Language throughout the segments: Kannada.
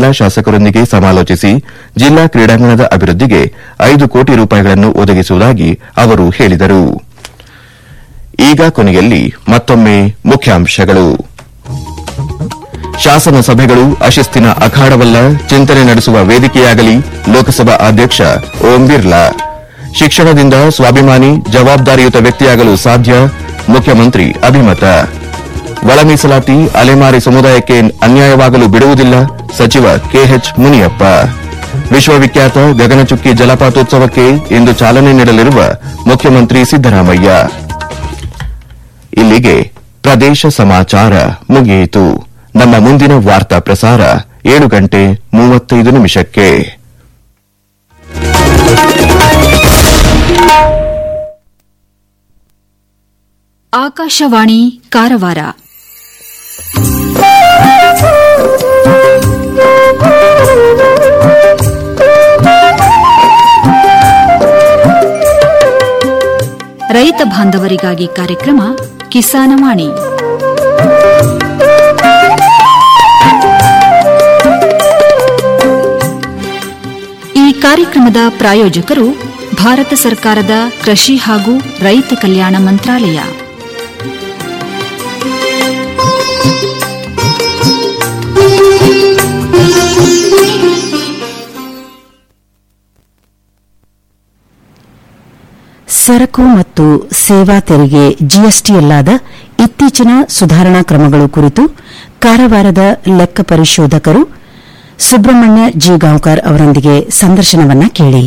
ಜಿಲ್ಲಾ ಶಾಸಕರೊಂದಿಗೆ ಸಮಾಲೋಚಿಸಿ ಜಿಲ್ಲಾ ಕ್ರೀಡಾಂಗಣದ ಅಭಿವೃದ್ಧಿಗೆ ಐದು ಕೋಟಿ ರೂಪಾಯಿಗಳನ್ನು ಒದಗಿಸುವುದಾಗಿ ಅವರು ಹೇಳಿದರು ಈಗ ಕೊನೆಯಲ್ಲಿ ಮತ್ತೊಮ್ಮೆ ಮುಖ್ಯಾಂಶಗಳು ಶಾಸನ ಸಭೆಗಳು ಅಶಿಸ್ತಿನ ಅಖಾಡವಲ್ಲ ಚಿಂತನೆ ನಡೆಸುವ ವೇದಿಕೆಯಾಗಲಿ ಲೋಕಸಭಾ ಅಧ್ಯಕ್ಷ ಓಂ ಬಿರ್ಲಾ ಶಿಕ್ಷಣದಿಂದ ಸ್ವಾಭಿಮಾನಿ ಜವಾಬ್ದಾರಿಯುತ ವ್ಯಕ್ತಿಯಾಗಲು ಸಾಧ್ಯ ಮುಖ್ಯಮಂತ್ರಿ ಅಭಿಮತ ಒಳ ಮೀಸಲಾತಿ ಅಲೆಮಾರಿ ಸಮುದಾಯಕ್ಕೆ ಅನ್ಯಾಯವಾಗಲು ಬಿಡುವುದಿಲ್ಲ ಸಚಿವ ಕೆಎಚ್ ಮುನಿಯಪ್ಪ ವಿಶ್ವವಿಖ್ಯಾತ ಗಗನಚುಕ್ಕಿ ಜಲಪಾತೋತ್ಸವಕ್ಕೆ ಇಂದು ಚಾಲನೆ ನೀಡಲಿರುವ ಮುಖ್ಯಮಂತ್ರಿ ಸಿದ್ದರಾಮಯ್ಯ ಇಲ್ಲಿಗೆ ಪ್ರದೇಶ ಸಮಾಚಾರ ಮುಗಿಯಿತು ನಮ್ಮ ಮುಂದಿನ ವಾರ್ತಾ ಪ್ರಸಾರ ಏಳು ಗಂಟೆ ಮೂವತ್ತೈದು ನಿಮಿಷಕ್ಕೆ ಆಕಾಶವಾಣಿ ಕಾರವಾರ ರೈತ ಬಾಂಧವರಿಗಾಗಿ ಕಾರ್ಯಕ್ರಮ ಕಿಸಾನವಾಣಿ ಈ ಕಾರ್ಯಕ್ರಮದ ಪ್ರಾಯೋಜಕರು ಭಾರತ ಸರ್ಕಾರದ ಕೃಷಿ ಹಾಗೂ ರೈತ ಕಲ್ಯಾಣ ಮಂತ್ರಾಲಯ ಸರಕು ಮತ್ತು ಸೇವಾ ತೆರಿಗೆ ಜಿಎಸ್ಟಿಯಲ್ಲಾದ ಇತ್ತೀಚಿನ ಸುಧಾರಣಾ ಕ್ರಮಗಳು ಕುರಿತು ಕಾರವಾರದ ಲೆಕ್ಕ ಪರಿಶೋಧಕರು ಸುಬ್ರಹ್ಮಣ್ಯ ಜಿ ಗಾಂವ್ಕರ್ ಅವರೊಂದಿಗೆ ಸಂದರ್ಶನವನ್ನ ಕೇಳಿ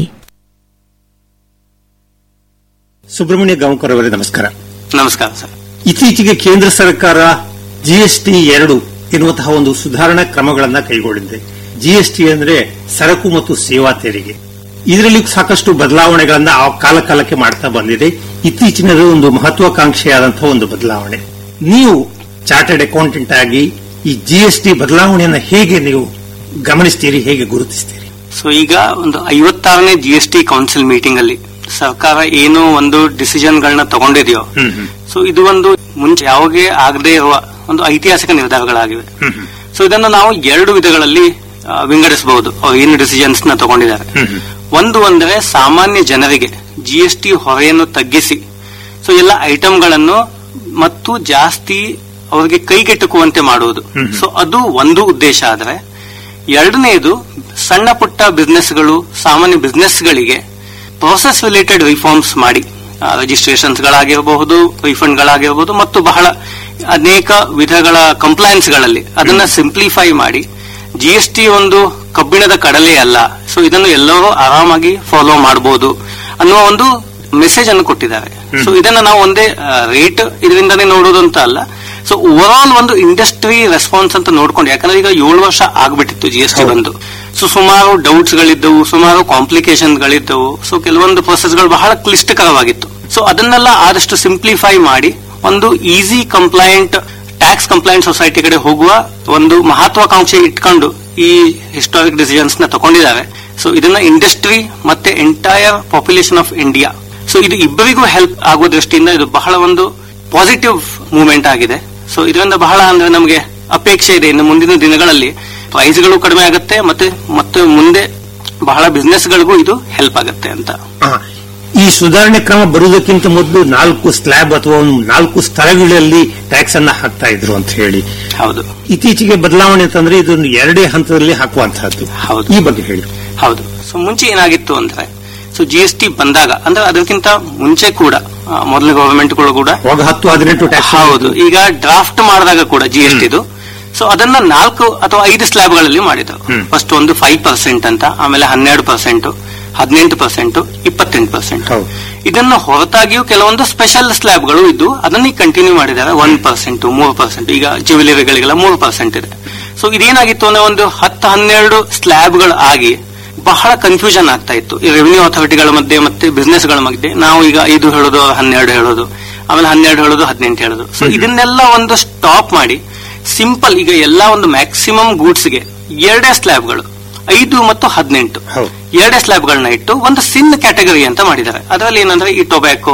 ಸುಬ್ರಹ್ಮಣ್ಯ ಗಾಂವ್ಕರ್ ಅವರೇ ನಮಸ್ಕಾರ ನಮಸ್ಕಾರ ಸರ್ ಇತ್ತೀಚೆಗೆ ಕೇಂದ್ರ ಸರ್ಕಾರ ಜಿಎಸ್ಟಿ ಎರಡು ಎನ್ನುವಂತಹ ಒಂದು ಸುಧಾರಣಾ ಕ್ರಮಗಳನ್ನ ಕೈಗೊಂಡಿದೆ ಜಿಎಸ್ಟಿ ಅಂದ್ರೆ ಸರಕು ಮತ್ತು ಸೇವಾ ತೆರಿಗೆ ಇದರಲ್ಲಿ ಸಾಕಷ್ಟು ಬದಲಾವಣೆಗಳನ್ನ ಆ ಕಾಲ ಕಾಲಕ್ಕೆ ಮಾಡ್ತಾ ಬಂದಿದೆ ಇತ್ತೀಚಿನದು ಒಂದು ಮಹತ್ವಾಕಾಂಕ್ಷೆಯಾದಂತಹ ಒಂದು ಬದಲಾವಣೆ ನೀವು ಚಾರ್ಟರ್ಡ್ ಅಕೌಂಟೆಂಟ್ ಆಗಿ ಈ ಜಿಎಸ್ಟಿ ಬದಲಾವಣೆಯನ್ನ ಹೇಗೆ ನೀವು ಗಮನಿಸ್ತೀರಿ ಹೇಗೆ ಗುರುತಿಸ್ತೀರಿ ಸೊ ಈಗ ಒಂದು ಐವತ್ತಾರನೇ G S T council meeting ಅಲ್ಲಿ ಸರ್ಕಾರ ಏನು ಒಂದು ಡಿಸಿಷನ್ ಗಳನ್ನ ತಗೊಂಡಿದೆಯೋ ಹ್ಮ್ ಹ್ಮ್ ಸೊ ಇದು ಒಂದು ಮುಂಚೆ ಯಾವಾಗೇ ಆಗದೇ ಇರುವ ಒಂದು ಐತಿಹಾಸಿಕ ನಿರ್ಧಾರಗಳಾಗಿವೆ ಹ್ಮ್ ಹ್ಮ್ ಸೊ ಇದನ್ನು ನಾವು ಎರಡು ವಿಧಗಳಲ್ಲಿ ಆ, ವಿಂಗಡಿಸಬಹುದು ಅವ್ರು ಏನು ಡಿಸಿಷನ್ಸ್ ನ ತಗೊಂಡಿದ್ದಾರೆ ಹ್ಮ್ ಹ್ಮ್ ಒಂದು ಅಂದ್ರೆ ಸಾಮಾನ್ಯ ಜನರಿಗೆ ಜಿ ಎಸ್ ಟಿ ಹೊರೆಯನ್ನು ತಗ್ಗಿಸಿ ಸೊ ಎಲ್ಲ ಐಟಂಗಳನ್ನು ಮತ್ತು ಜಾಸ್ತಿ ಅವರಿಗೆ ಕೈಗೆಟುಕುವಂತೆ ಮಾಡುವುದು ಹ್ಮ್. ಸೊ ಅದು ಒಂದು ಉದ್ದೇಶ ಆದರೆ ಎರಡನೆಯದು ಸಣ್ಣ ಪುಟ್ಟ ಬಿಸ್ನೆಸ್ಗಳು ಸಾಮಾನ್ಯ ಬಿಸ್ನೆಸ್ಗಳಿಗೆ ಪ್ರೊಸೆಸ್ ರಿಲೇಟೆಡ್ ರಿಫಾರ್ಮ್ಸ್ ಮಾಡಿ ರಿಜಿಸ್ಟ್ರೇಷನ್ಸ್ ಗಳಾಗಿರಬಹುದು ರಿಫಂಡ್ ಗಳಾಗಿರಬಹುದು ಮತ್ತು ಬಹಳ ಅನೇಕ ವಿಧಗಳ ಕಂಪ್ಲೈನ್ಸ್ ಗಳಲ್ಲಿ ಅದನ್ನ ಸಿಂಪ್ಲಿಫೈ ಮಾಡಿ ಜಿ ಎಸ್ ಟಿ ಒಂದು ಕಬ್ಬಿಣದ ಕಡಲೆ ಅಲ್ಲ ಸೊ ಇದನ್ನು ಎಲ್ಲರೂ ಆರಾಮಾಗಿ ಫಾಲೋ ಮಾಡಬಹುದು ಅನ್ನುವ ಒಂದು ಮೆಸೇಜ್ ಅನ್ನು ಕೊಟ್ಟಿದ್ದಾರೆ ಸೊ ಇದನ್ನ ನಾವು ಒಂದೇ ರೇಟ್ ಇದರಿಂದನೇ ನೋಡೋದು ಅಂತ ಅಲ್ಲ ಸೊ ಓವರ್ ಆಲ್ ಒಂದು ಇಂಡಸ್ಟ್ರಿ ರೆಸ್ಪಾನ್ಸ್ ಅಂತ ನೋಡ್ಕೊಂಡು ಯಾಕಂದ್ರೆ ಈಗ ಏಳು ವರ್ಷ ಆಗ್ಬಿಟ್ಟಿತ್ತು ಜಿ ಎಸ್ ಟಿ ಬಂದು ಸೊ ಸುಮಾರು ಡೌಟ್ಸ್ ಗಳಿದ್ದವು ಸುಮಾರು ಕಾಂಪ್ಲಿಕೇಶನ್ ಗಳಿದ್ದವು ಸೊ ಕೆಲವೊಂದು ಪ್ರೊಸೆಸ್ ಗಳು ಬಹಳ ಕ್ಲಿಷ್ಟಕರವಾಗಿತ್ತು ಸೊ ಅದನ್ನೆಲ್ಲ ಆದಷ್ಟು ಸಿಂಪ್ಲಿಫೈ ಮಾಡಿ ಒಂದು easy compliant tax compliant society ಕಡೆ ಹೋಗುವ ಒಂದು ಮಹತ್ವಾಕಾಂಕ್ಷೆ ಇಟ್ಕೊಂಡು ಈ ಹಿಸ್ಟಾರಿಕ್ ಡಿಸಿಷನ್ಸ್ ನ ತಗೊಂಡಿದ್ದಾರೆ ಸೊ ಇದನ್ನ ಇಂಡಸ್ಟ್ರಿ ಮತ್ತೆ entire population of India so ಇದು ಇಬ್ಬರಿಗೂ ಹೆಲ್ಪ್ ಆಗುವ ದೃಷ್ಟಿಯಿಂದ ಇದು ಬಹಳ ಒಂದು ಪಾಸಿಟಿವ್ ಮೂವ್ಮೆಂಟ್ ಆಗಿದೆ ಸೊ ಇದರಿಂದ ಬಹಳ ಅಂದ್ರೆ ನಮಗೆ ಅಪೇಕ್ಷೆ ಇದೆ ಇನ್ನು ಮುಂದಿನ ದಿನಗಳಲ್ಲಿ ಪ್ರೈಸ್ಗಳು ಕಡಿಮೆ ಆಗುತ್ತೆ ಮತ್ತೆ ಮತ್ತೆ ಮುಂದೆ ಬಹಳ ಬಿಸ್ನೆಸ್ಗಳಿಗೂ ಇದು ಹೆಲ್ಪ್ ಆಗುತ್ತೆ ಅಂತ ಆ, ಈ ಸುಧಾರಣೆ ಕ್ರಮ ಬರುವುದಕ್ಕಿಂತ ಮೊದಲು ನಾಲ್ಕು ಸ್ಲ್ಯಾಬ್ ಅಥವಾ ಒಂದು ನಾಲ್ಕು ಸ್ಥಳಗಳಲ್ಲಿ ಟ್ಯಾಕ್ಸ್ ಅನ್ನ ಹಾಕ್ತಾ ಇದ್ರು ಅಂತ ಹೇಳಿ ಹೌದು ಇತ್ತೀಚೆಗೆ ಬದಲಾವಣೆ ಅಂತಂದ್ರೆ ಇದೊಂದು ಎರಡೇ ಹಂತದಲ್ಲಿ ಹಾಕುವಂತಹದ್ದು ಹೌದು. ಈ ಬಗ್ಗೆ ಹೇಳಿ ಹೌದು ಸೊ ಮುಂಚೆ ಏನಾಗಿತ್ತು ಅಂದ್ರೆ ಸೊ ಜಿ ಎಸ್ ಟಿ ಬಂದಾಗ ಅಂದ್ರೆ ಅದಕ್ಕಿಂತ ಮುಂಚೆ ಕೂಡ ಆ, ಮೊದಲ ಗವರ್ಮೆಂಟ್ಗಳು ಕೂಡ ಅವಾಗ ಹತ್ತು ಹದಿನೆಂಟು ಟ್ಯಾಕ್ಸ್ ಹೌದು ಈಗ ಡ್ರಾಫ್ಟ್ ಮಾಡಿದಾಗ ಕೂಡ ಜಿ ಎಸ್ ಟಿದು ಸೊ ಅದನ್ನ ನಾಲ್ಕು ಅಥವಾ ಐದು ಸ್ಲ್ಯಾಬ್ಗಳಲ್ಲಿ ಮಾಡಿದ್ರು ಹ್ಮ್. ಫಸ್ಟ್ ಒಂದು ಫೈವ್ ಪರ್ಸೆಂಟ್ ಅಂತ ಆಮೇಲೆ ಹನ್ನೆರಡು ಪರ್ಸೆಂಟ್ ಹದಿನೆಂಟು ಪರ್ಸೆಂಟ್ ಇಪ್ಪತ್ತೆಂಟು ಪರ್ಸೆಂಟ್ ಹೌದು. ಇದನ್ನು ಹೊರತಾಗಿಯೂ ಕೆಲವೊಂದು ಸ್ಪೆಷಲ್ ಸ್ಲ್ಯಾಬ್ಗಳು ಇದ್ದು ಅದನ್ನ ಕಂಟಿನ್ಯೂ ಮಾಡಿದ್ದಾರೆ ಒನ್ ಪರ್ಸೆಂಟ್ ಮೂರು ಪರ್ಸೆಂಟ್ ಈಗ ಜ್ಯುವೆಲರಿಗಳಿಗೆಲ್ಲ ಮೂರು ಪರ್ಸೆಂಟ್ ಇದೆ ಸೊ ಇದೇನಾಗಿತ್ತು ಅಂದ್ರೆ ಒಂದು ಹತ್ತು ಹನ್ನೆರಡು ಸ್ಲ್ಯಾಬ್ಗಳು ಆಗಿ ಬಹಳ ಕನ್ಫ್ಯೂಷನ್ ಆಗ್ತಾ ಇತ್ತು ಈ ರೆವಿನ್ಯೂ ಅಥಾರಿಟಿಗಳ ಮಧ್ಯೆ ಮತ್ತೆ ಬಿಸ್ನೆಸ್ ಗಳ ಮಧ್ಯೆ ನಾವು ಈಗ ಐದು ಹೇಳೋದು ಹನ್ನೆರಡು ಹೇಳೋದು ಆಮೇಲೆ ಹನ್ನೆರಡು ಹೇಳೋದು ಹದಿನೆಂಟು ಹೇಳೋದು ಸೊ ಇದನ್ನೆಲ್ಲ ಒಂದು ಸ್ಟಾಪ್ ಮಾಡಿ ಸಿಂಪಲ್ ಈಗ ಎಲ್ಲ ಒಂದು ಮ್ಯಾಕ್ಸಿಮಮ್ ಗೂಡ್ಸ್ಗೆ ಎರಡೇ ಸ್ಲ್ಯಾಬ್ಗಳು ಐದು ಮತ್ತು ಹದಿನೆಂಟು ಹೌದು. ಎರಡೇ ಸ್ಲ್ಯಾಬ್ಗಳನ್ನ ಇಟ್ಟು ಒಂದು ಸಿನ್ ಕ್ಯಾಟಗರಿ ಅಂತ ಮಾಡಿದ್ದಾರೆ ಅದರಲ್ಲಿ ಏನಂದ್ರೆ ಈ ಟೊಬ್ಯಾಕೋ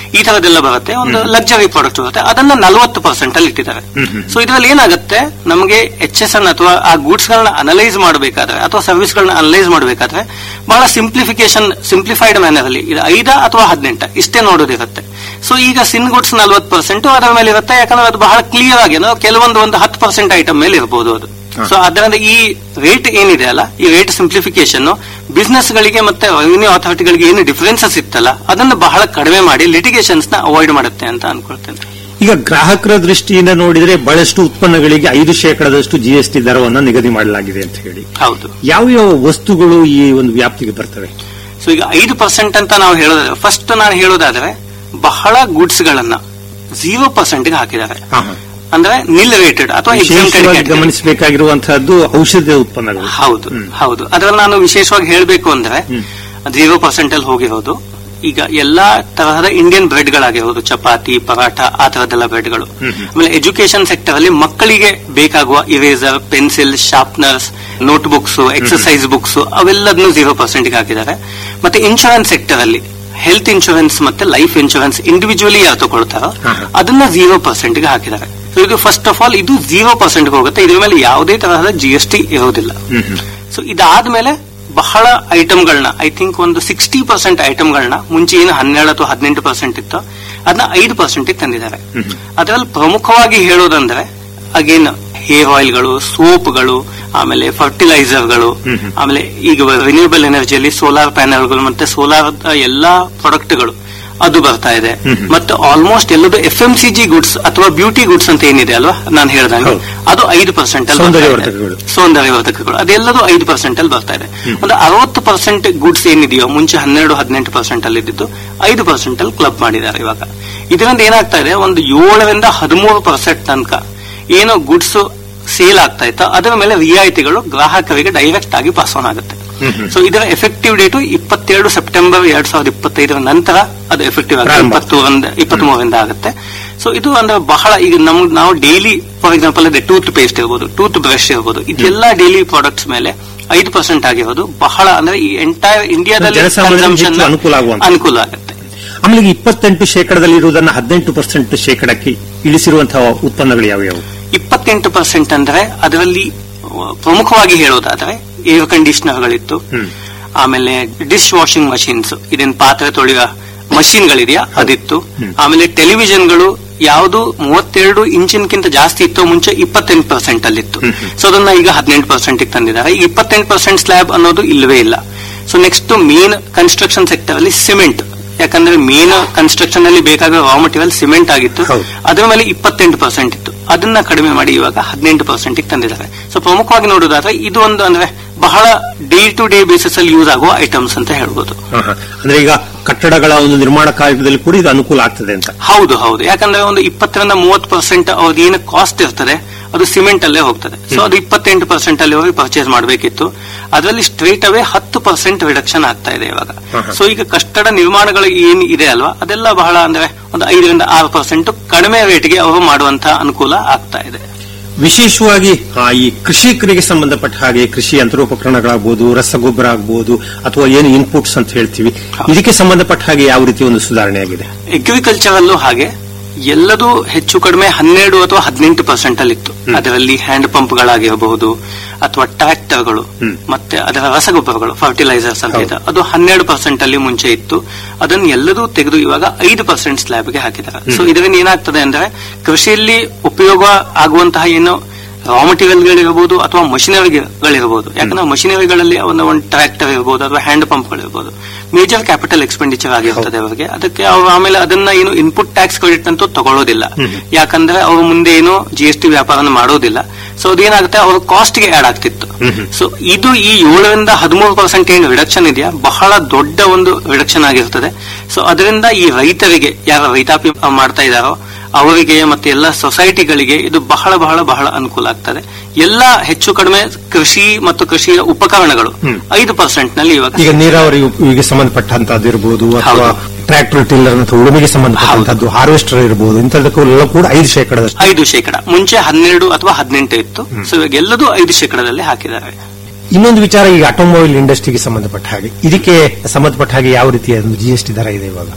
ಈ ತರದೆಲ್ಲ ಬರುತ್ತೆ ಒಂದು ಲಕ್ಸರಿ ಪ್ರಾಡಕ್ಟ್ ಬರುತ್ತೆ ಅದನ್ನ ನಲವತ್ತು ಪರ್ಸೆಂಟ್ ಅಲ್ಲಿ ಇಟ್ಟಿದ್ದಾರೆ ಸೊ ಇದರಲ್ಲಿ ಏನಾಗುತ್ತೆ ನಮಗೆ ಎಚ್ ಎಸ್ ಎನ್ ಅಥವಾ ಆ ಗೂಡ್ಸ್ ಗಳನ್ನ ಅನಲೈಸ್ ಮಾಡಬೇಕಾದ್ರೆ ಅಥವಾ ಸರ್ವಿಸ್ ಗಳನ್ನ ಅನಲೈಸ್ ಮಾಡಬೇಕಾದ್ರೆ ಬಹಳ ಸಿಂಪ್ಲಿಫಿಕೇಶನ್ ಸಿಂಪ್ಲಿಫೈಡ್ ಮ್ಯಾನರ್ ಅಲ್ಲಿ ಇದು ಐದ ಅಥವಾ ಹದಿನೆಂಟ ಇಷ್ಟೇ ನೋಡೋದಿರುತ್ತೆ ಸೊ ಈಗ ಸಿನ್ ಗುಡ್ಸ್ ನಲ್ವತ್ತು ಪರ್ಸೆಂಟ್ ಅದರ ಮೇಲೆ ಇರುತ್ತೆ ಯಾಕಂದ್ರೆ ಅದು ಬಹಳ ಕ್ಲಿಯರ್ ಆಗಿ ಅಂದ್ರೆ ಕೆಲವೊಂದು ಒಂದು ಹತ್ತು ಪರ್ಸೆಂಟ್ ಐಟಮ್ ಮೇಲೆ ಇರಬಹುದು ಅದು ಸೊ ಅದರಿಂದ ಈ ರೇಟ್ ಏನಿದೆ ಅಲ್ಲ ಈ ರೇಟ್ ಸಿಂಪ್ಲಿಫಿಕೇಶನ್ ಬಿಸ್ನೆಸ್ ಗಳಿಗೆ ಮತ್ತೆ ರೆವಿನ್ಯೂ ಅಥಾರಿಟಿಗಳಿಗೆ ಏನು ಡಿಫರೆನ್ಸಸ್ ಇತ್ತಲ್ಲ ಅದನ್ನು ಬಹಳ ಕಡಿಮೆ ಮಾಡಿ ಲಿಟಿಗೇಷನ್ಸ್ ನ ಅವಾಯ್ಡ್ ಮಾಡುತ್ತೆ ಅಂತ ಅನ್ಕೊಳ್ತೇನೆ ಈಗ ಗ್ರಾಹಕರ ದೃಷ್ಟಿಯಿಂದ ನೋಡಿದ್ರೆ ಬಹಳಷ್ಟು ಉತ್ಪನ್ನಗಳಿಗೆ ಐದು ಶೇಕಡದಷ್ಟು ಜಿಎಸ್ಟಿ ದರವನ್ನು ನಿಗದಿ ಮಾಡಲಾಗಿದೆ ಅಂತ ಹೇಳಿ ಹೌದು ಯಾವ ಯಾವ ವಸ್ತುಗಳು ಈ ಒಂದು ವ್ಯಾಪ್ತಿಗೆ ಬರ್ತವೆ ಸೊ ಈಗ ಐದು ಪರ್ಸೆಂಟ್ ಅಂತ ನಾವು ಹೇಳೋದಾದ್ರೆ ಫಸ್ಟ್ ನಾನು ಹೇಳೋದಾದ್ರೆ ಬಹಳ ಗುಡ್ಸ್ ಗಳನ್ನ ಝೀರೋ ಪರ್ಸೆಂಟ್ ಗೆ ಹಾಕಿದ್ದಾರೆ ಹಾ, ಹಾ. ಅಂದ್ರೆ ನಿಲ್ ರೇಟೆಡ್ ಅಥವಾ ವಿಶೇಷವಾಗಿ exempted ಗಮನಿಸಬೇಕಾಗಿರುವಂತಹದ್ದು ಔಷಧ ಉತ್ಪನ್ನಗಳು ಹೌದು ಹೌದು ಅದರಲ್ಲಿ ನಾನು ವಿಶೇಷವಾಗಿ ಹೇಳಬೇಕು ಅಂದ್ರೆ ಜೀರೋ ಪರ್ಸೆಂಟ್ ಅಲ್ಲಿ ಹೋಗಿರೋದು ಈಗ ಎಲ್ಲಾ ತರಹದ ಇಂಡಿಯನ್ ಬ್ರೆಡ್ ಗಳಾಗಿರೋದು ಚಪಾತಿ ಪರಾಠ ಆ ತರದೆಲ್ಲ ಬ್ರೆಡ್ಗಳು ಆಮೇಲೆ ಎಜುಕೇಶನ್ ಸೆಕ್ಟರ್ ಅಲ್ಲಿ ಮಕ್ಕಳಿಗೆ ಬೇಕಾಗುವ eraser pencil sharpeners notebooks exercise books ಅವೆಲ್ಲದನ್ನು ಜೀರೋ ಪರ್ಸೆಂಟ್ ಹಾಕಿದ್ದಾರೆ ಮತ್ತೆ ಇನ್ಶೂರೆನ್ಸ್ ಸೆಕ್ಟರ್ ಅಲ್ಲಿ ಹೆಲ್ತ್ ಇನ್ಶೂರೆನ್ಸ್ ಮತ್ತೆ ಲೈಫ್ ಇನ್ಶೂರೆನ್ಸ್ ಇಂಡಿವಿಜುವಲಿ ಯಾರು ತಗೊಳ್ತಾರೋ ಅದನ್ನ ಜೀರೋ ಪರ್ಸೆಂಟ್ ಗೆ ಹಾಕಿದ್ದಾರೆ ಸೊ ಇದು ಫಸ್ಟ್ ಆಫ್ ಆಲ್ ಇದು ಜೀರೋ ಪರ್ಸೆಂಟ್ ಹೋಗುತ್ತೆ ಇದ್ರ ಮೇಲೆ ಯಾವುದೇ ತರಹದ ಜಿ ಎಸ್ ಟಿ ಇರೋದಿಲ್ಲ ಸೊ ಇದಾದ್ಮೇಲೆ ಬಹಳ ಐಟಮ್ಗಳನ್ನ ಐ ಥಿಂಕ್ ಒಂದು ಸಿಕ್ಸ್ಟಿ ಪರ್ಸೆಂಟ್ ಐಟಮ್ಗಳನ್ನ ಮುಂಚೆ ಏನು ಹನ್ನೆರಡು ಅಥವಾ ಹದಿನೆಂಟು ಪರ್ಸೆಂಟ್ ಇತ್ತು ಅದನ್ನ ಐದು ಪರ್ಸೆಂಟ್ ತಂದಿದ್ದಾರೆ ಅದರಲ್ಲಿ ಪ್ರಮುಖವಾಗಿ ಹೇಳೋದಂದ್ರೆ ಅಗೇನ್ ಹೇರ್ ಆಯಿಲ್ಗಳು ಸೋಪ್ಗಳು ಆಮೇಲೆ ಫರ್ಟಿಲೈಸರ್ಗಳು ಆಮೇಲೆ ಈಗ ರಿನ್ಯೂಬಲ್ ಎನರ್ಜಿಯಲ್ಲಿ ಸೋಲಾರ್ ಪ್ಯಾನೆಲ್ಗಳು ಮತ್ತೆ ಸೋಲಾರ್ ಎಲ್ಲಾ ಪ್ರಾಡಕ್ಟ್ಗಳು ಅದು ಬರ್ತಾ ಇದೆ ಮತ್ತೆ ಆಲ್ಮೋಸ್ಟ್ ಎಲ್ಲದು F M C G goods ಅಥವಾ ಬ್ಯೂಟಿ ಗುಡ್ಸ್ ಅಂತ ಏನಿದೆ ಅಲ್ವಾ ನಾನು ಹೇಳ್ದಂಗೆ ಹೌದು. ಅದು ಐದು ಪರ್ಸೆಂಟ್ ಅಲ್ಲಿ ಬರ್ತಾ ಇದೆ. ಸೌಂದರ್ಯವರ್ಧಕಗಳು. ಸೌಂದರ್ಯವರ್ಧಕಗಳು ಅದೆಲ್ಲದು ಐದು ಪರ್ಸೆಂಟ್ ಅಲ್ಲಿ ಬರ್ತಾ ಇದೆ ಒಂದು ಅರವತ್ತು ಪರ್ಸೆಂಟ್ ಗುಡ್ಸ್ ಏನಿದೆಯೋ ಮುಂಚೆ ಹನ್ನೆರಡು ಹದಿನೆಂಟು ಪರ್ಸೆಂಟ್ ಅಲ್ಲಿ ಇದ್ದಿದ್ದು ಐದು ಪರ್ಸೆಂಟ್ ಅಲ್ಲಿ ಕ್ಲಬ್ ಮಾಡಿದ್ದಾರೆ ಇವಾಗ ಇದರಿಂದ ಏನಾಗ್ತಾ ಇದೆ ಒಂದು ಏಳರಿಂದ ಹದಿಮೂರು ಪರ್ಸೆಂಟ್ ತನಕ ಏನು ಗುಡ್ಸ್ ಸೇಲ್ ಆಗ್ತಾ ಇತ್ತು ಅದರ ಮೇಲೆ ರಿಯಾಯಿತಿಗಳು ಗ್ರಾಹಕರಿಗೆ ಡೈರೆಕ್ಟ್ ಆಗಿ ಪಾಸ್ ಆನ್ ಆಗುತ್ತೆ ಸೊ ಇದರ ಎಫೆಕ್ಟಿವ್ ಡೇಟು ಇಪ್ಪತ್ತೆರಡು ಸೆಪ್ಟೆಂಬರ್ ಎರಡ್ ಸಾವಿರದ ಇಪ್ಪತ್ತೈದರ ನಂತರ ಅದು ಎಫೆಕ್ಟಿವ್ ಆಗುತ್ತೆ ಪ್ರಾರಂಭ. ಇಪ್ಪತ್ತು ಇಪ್ಪತ್ತ್ ಮೂರರಿಂದ ಆಗುತ್ತೆ ಸೊ ಇದು ಅಂದ್ರೆ ಬಹಳ ಈಗ ನಮ್ ನಾವು ಡೈಲಿ ಫಾರ್ ಎಕ್ಸಾಂಪಲ್ ಅದೇ ಟೂತ್ ಪೇಸ್ಟ್ ಇರ್ಬೋದು ಟೂತ್ ಬ್ರಷ್ ಇರ್ಬೋದು ಇದೆಲ್ಲ ಡೈಲಿ ಪ್ರಾಡಕ್ಟ್ಸ್ ಮೇಲೆ ಐದು ಪರ್ಸೆಂಟ್ ಆಗಿರೋದು ಬಹಳ ಅಂದ್ರೆ ಈ ಎಂಟೈರ್ ಇಂಡಿಯಾದಲ್ಲಿ ಜನಸಾಮಾನ್ಯರಿಗೆ consumption ಹೆಚ್ಚು ಅನುಕೂಲ ಆಗುವಂಥದ್ದು. ಅನುಕೂಲ ಆಗುತ್ತೆ ಆಮೇಲೆ ಈಗ ಇಪ್ಪತ್ತೆಂಟು ಶೇಕಡದಲ್ಲಿ ಇರುವುದನ್ನ ಹದಿನೆಂಟು ಪರ್ಸೆಂಟ್ ಶೇಕಡಕ್ಕೆ ಇಳಿಸಿರುವಂತಹ ಉತ್ಪನ್ನಗಳು ಯಾವ್ಯಾವು ಇಪ್ಪತ್ತೆಂಟು ಪರ್ಸೆಂಟ್ ಅಂದ್ರೆ ಅದರಲ್ಲಿ ಅಹ್, ಪ್ರಮುಖವಾಗಿ ಹೇಳೋದಾದ್ರೆ ಏರ್ ಕಂಡೀಷನರ್ಗಳಿತ್ತು ಆಮೇಲೆ ಡಿಶ್ ವಾಷಿಂಗ್ ಮಷೀನ್ಸ್ ಇದೇನ್ ಪಾತ್ರೆ ತೊಳೆಯುವ ಮಷೀನ್ಗಳಿದೆಯಾ ಅದಿತ್ತು ಆಮೇಲೆ ಟೆಲಿವಿಷನ್ಗಳು ಯಾವುದು ಮೂವತ್ತೆರಡು ಇಂಚಿನ್ಕಿಂತ ಜಾಸ್ತಿ ಇತ್ತು ಮುಂಚೆ ಇಪ್ಪತ್ತೆಂಟು ಪರ್ಸೆಂಟ್ ಅಲ್ಲಿತ್ತು ಸೊ ಅದನ್ನ ಈಗ ಹದಿನೆಂಟು ಪರ್ಸೆಂಟ್ ತಂದಿದ್ದಾರೆ ಈ ಇಪ್ಪತ್ತೆಂಟು ಪರ್ಸೆಂಟ್ ಸ್ಲ್ಯಾಬ್ ಅನ್ನೋದು ಇಲ್ಲವೇ ಇಲ್ಲ so next main construction sector ಅಲ್ಲಿ ಸಿಮೆಂಟ್ ಯಾಕಂದ್ರೆ ಮೇನ್ ಕನ್ಸ್ಟ್ರಕ್ಷನ್ ಅಲ್ಲಿ ಬೇಕಾಗುವ ರಾ ಮಟೀರಿಯಲ್ ಸಿಮೆಂಟ್ ಆಗಿತ್ತು ಹೌದು. ಅದರ ಮೇಲೆ ಇಪ್ಪತ್ತೆಂಟು ಪರ್ಸೆಂಟ್ ಇತ್ತು ಅದನ್ನ ಕಡಿಮೆ ಮಾಡಿ ಇವಾಗ ಹದಿನೆಂಟು ಪರ್ಸೆಂಟ್ ತಂದಿದ್ದಾರೆ ಸೊ ಪ್ರಮುಖವಾಗಿ ನೋಡೋದಾದ್ರೆ ಇದು ಒಂದು ಅಂದ್ರೆ ಬಹಳ ಡೇ ಟು ಡೇ ಬೇಸಿಸ್ ಅಲ್ಲಿ ಯೂಸ್ ಆಗುವ ಐಟಮ್ಸ್ ಅಂತ ಹೇಳ್ಬೋದು ಹಾ, ಹಾ. ಅಂದ್ರೆ ಈಗ ಕಟ್ಟಡಗಳ ಒಂದು ನಿರ್ಮಾಣ ಕಾರ್ಯದಲ್ಲಿ ಕೂಡ ಇದು ಅನುಕೂಲ ಆಗ್ತದೆ ಅಂತ ಹೌದು ಹೌದು ಯಾಕಂದ್ರೆ ಒಂದು ಇಪ್ಪತ್ತರಿಂದ ಮೂವತ್ತು ಪರ್ಸೆಂಟ್ ಅವ್ರದ್ದು ಏನು ಕಾಸ್ಟ್ ಇರ್ತದೆ ಅದು ಸಿಮೆಂಟ್ ಅಲ್ಲೇ ಹೋಗ್ತದೆ ಸೊ ಅದು ಇಪ್ಪತ್ತೆಂಟು ಪರ್ಸೆಂಟ್ ಅಲ್ಲಿ ಹೋಗಿ ಪರ್ಚೇಸ್ ಮಾಡಬೇಕಿತ್ತು ಅದರಲ್ಲಿ ಸ್ಟ್ರೇಟ್ ಅವೇ ಹತ್ತು ಪರ್ಸೆಂಟ್ ರಿಡಕ್ಷನ್ ಆಗ್ತಾ ಇದೆ ಇವಾಗ ಸೊ ಈಗ ಕಟ್ಟಡ ನಿರ್ಮಾಣಗಳು ಏನ್ ಇದೆ ಅಲ್ವಾ ಅದೆಲ್ಲ ಬಹಳ ಅಂದ್ರೆ ಒಂದು ಐದರಿಂದ ಆರು ಪರ್ಸೆಂಟ್ ಕಡಿಮೆ ರೇಟ್ಗೆ ಅವರು ಮಾಡುವಂತಹ ಅನುಕೂಲ ಆಗ್ತಾ ಇದೆ ವಿಶೇಷವಾಗಿ ಆ, ಈ ಕೃಷಿಕರಿಗೆ ಸಂಬಂಧಪಟ್ಟ ಹಾಗೆ ಕೃಷಿ ಯಂತ್ರೋಪಕರಣಗಳಾಗಬಹುದು ರಸಗೊಬ್ಬರ ಆಗಬಹುದು ಅಥವಾ ಏನು ಇನ್ಪುಟ್ಸ್ ಅಂತ ಹೇಳ್ತೀವಿ ಇದಕ್ಕೆ ಸಂಬಂಧಪಟ್ಟ ಹಾಗೆ ಯಾವ ರೀತಿ ಒಂದು ಸುಧಾರಣೆ ಆಗಿದೆ ಅಗ್ರಿಕಲ್ಚರ್ ಅಲ್ಲೂ ಹಾಗೆ ಎಲ್ಲದೂ ಹೆಚ್ಚು ಕಡಿಮೆ ಹನ್ನೆರಡು ಅಥವಾ ಹದಿನೆಂಟು ಪರ್ಸೆಂಟ್ ಅಲ್ಲಿ ಇತ್ತು ಅದರಲ್ಲಿ ಹ್ಯಾಂಡ್ ಪಂಪ್ಗಳಾಗಿರಬಹುದು ಅಥವಾ ಟ್ರ್ಯಾಕ್ಟರ್ಗಳು ಮತ್ತೆ ಅದರ ರಸಗೊಬ್ಬರಗಳು ಫರ್ಟಿಲೈಸರ್ಸ್ ಅಂತ ಇದೆ ಅದು ಹನ್ನೆರಡು ಪರ್ಸೆಂಟ್ ಅಲ್ಲಿ ಮುಂಚೆ ಇತ್ತು ಅದನ್ನು ಎಲ್ಲದೂ ತೆಗೆದು ಇವಾಗ ಐದು ಪರ್ಸೆಂಟ್ ಸ್ಲ್ಯಾಬ್ಗೆ ಹಾಕಿದ್ದಾರೆ ಸೊ ಇದರಿಂದ ಏನಾಗ್ತದೆ ಅಂದ್ರೆ ಕೃಷಿಯಲ್ಲಿ ಉಪಯೋಗ ಆಗುವಂತಹ ಏನು ರಾ ಮಟೀರಿಯಲ್ಗಳಿರಬಹುದು ಅಥವಾ ಮಷಿನರಿಗಳಿರಬಹುದು ಯಾಕಂದ್ರೆ ಮಷಿನರಿಗಳಲ್ಲಿ ಒಂದು ಒಂದು ಟ್ರ್ಯಾಕ್ಟರ್ ಇರಬಹುದು ಅಥವಾ ಹ್ಯಾಂಡ್ ಪಂಪ್ಗಳಿರಬಹುದು ಮೇಜರ್ ಕ್ಯಾಪಿಟಲ್ ಎಕ್ಸ್ಪೆಂಡಿಚರ್ ಆಗಿರ್ತದೆ ಅವರಿಗೆ ಅದಕ್ಕೆ ಅವರು ಆಮೇಲೆ ಅದನ್ನ ಏನು ಇನ್ಪುಟ್ ಟ್ಯಾಕ್ಸ್ ಕ್ರೆಡಿಟ್ ಅಂತೂ ತಗೊಳ್ಳೋದಿಲ್ಲ ಯಾಕಂದ್ರೆ ಅವರು ಮುಂದೆ ಏನು ಜಿ ಎಸ್ ಟಿ ವ್ಯಾಪಾರನ ಮಾಡೋದಿಲ್ಲ ಸೊ ಅದೇನಾಗುತ್ತೆ ಅವ್ರ ಕಾಸ್ಟ್ ಗೆ ಆಡ್ ಆಗ್ತಿತ್ತು ಸೊ ಇದು ಈ ಏಳರಿಂದ ಹದಿಮೂರು ಪರ್ಸೆಂಟ್ ಏನು ರಿಡಕ್ಷನ್ ಇದೆಯಾ ಬಹಳ ದೊಡ್ಡ ಒಂದು ರಿಡಕ್ಷನ್ ಆಗಿರ್ತದೆ ಸೊ ಅದರಿಂದ ಈ ರೈತರಿಗೆ ಯಾರು ರೈತಾಪಿ ಮಾಡ್ತಾ ಇದ್ದಾರೋ ಅವರಿಗೆ ಮತ್ತೆ ಎಲ್ಲ ಸೊಸೈಟಿಗಳಿಗೆ ಇದು ಬಹಳ ಬಹಳ ಬಹಳ ಅನುಕೂಲ ಆಗ್ತದೆ ಎಲ್ಲ ಹೆಚ್ಚು ಕಡಿಮೆ ಕೃಷಿ ಮತ್ತು ಕೃಷಿಯ ಉಪಕರಣಗಳು ಐದು ಪರ್ಸೆಂಟ್ ನಲ್ಲಿ ಇವಾಗ ಈಗ ನೀರಾವರಿ ಉಪಯೋಗಿಗೆ ಸಂಬಂಧಪಟ್ಟಂತದ್ದು ಇರಬಹುದು ಅಥವಾ ಹೌದು. ಟ್ರ್ಯಾಕ್ಟರ್ ಟಿಲ್ಲರ್ ಅಥವಾ ಉಳುಮೆಗೆ ಸಂಬಂಧಪಟ್ಟಂತದ್ದು ಹಾರ್ವೆಸ್ಟರ್ ಇರಬಹುದು ಇಂಥದಕ್ಕೆಲ್ಲ ಕೂಡ ಐದು ಶೇಕಡದಷ್ಟು ಐದು ಶೇಕಡ ಮುಂಚೆ ಹನ್ನೆರಡು ಅಥವಾ ಹದಿನೆಂಟು ಇತ್ತು ಸೊ ಇವಾಗ ಎಲ್ಲದೂ ಐದು ಶೇಕಡದಲ್ಲಿ ಹಾಕಿದ್ದಾರೆ ಇನ್ನೊಂದು ವಿಚಾರ ಈಗ ಆಟೋಮೊಬೈಲ್ ಇಂಡಸ್ಟ್ರಿಗೆ ಸಂಬಂಧಪಟ್ಟ ಹಾಗೆ ಇದಕ್ಕೆ ಸಂಬಂಧಪಟ್ಟ ಹಾಗೆ ಯಾವ ರೀತಿಯ ಜಿ ಎಸ್ ಟಿ ದರ ಇದೆ ಇವಾಗ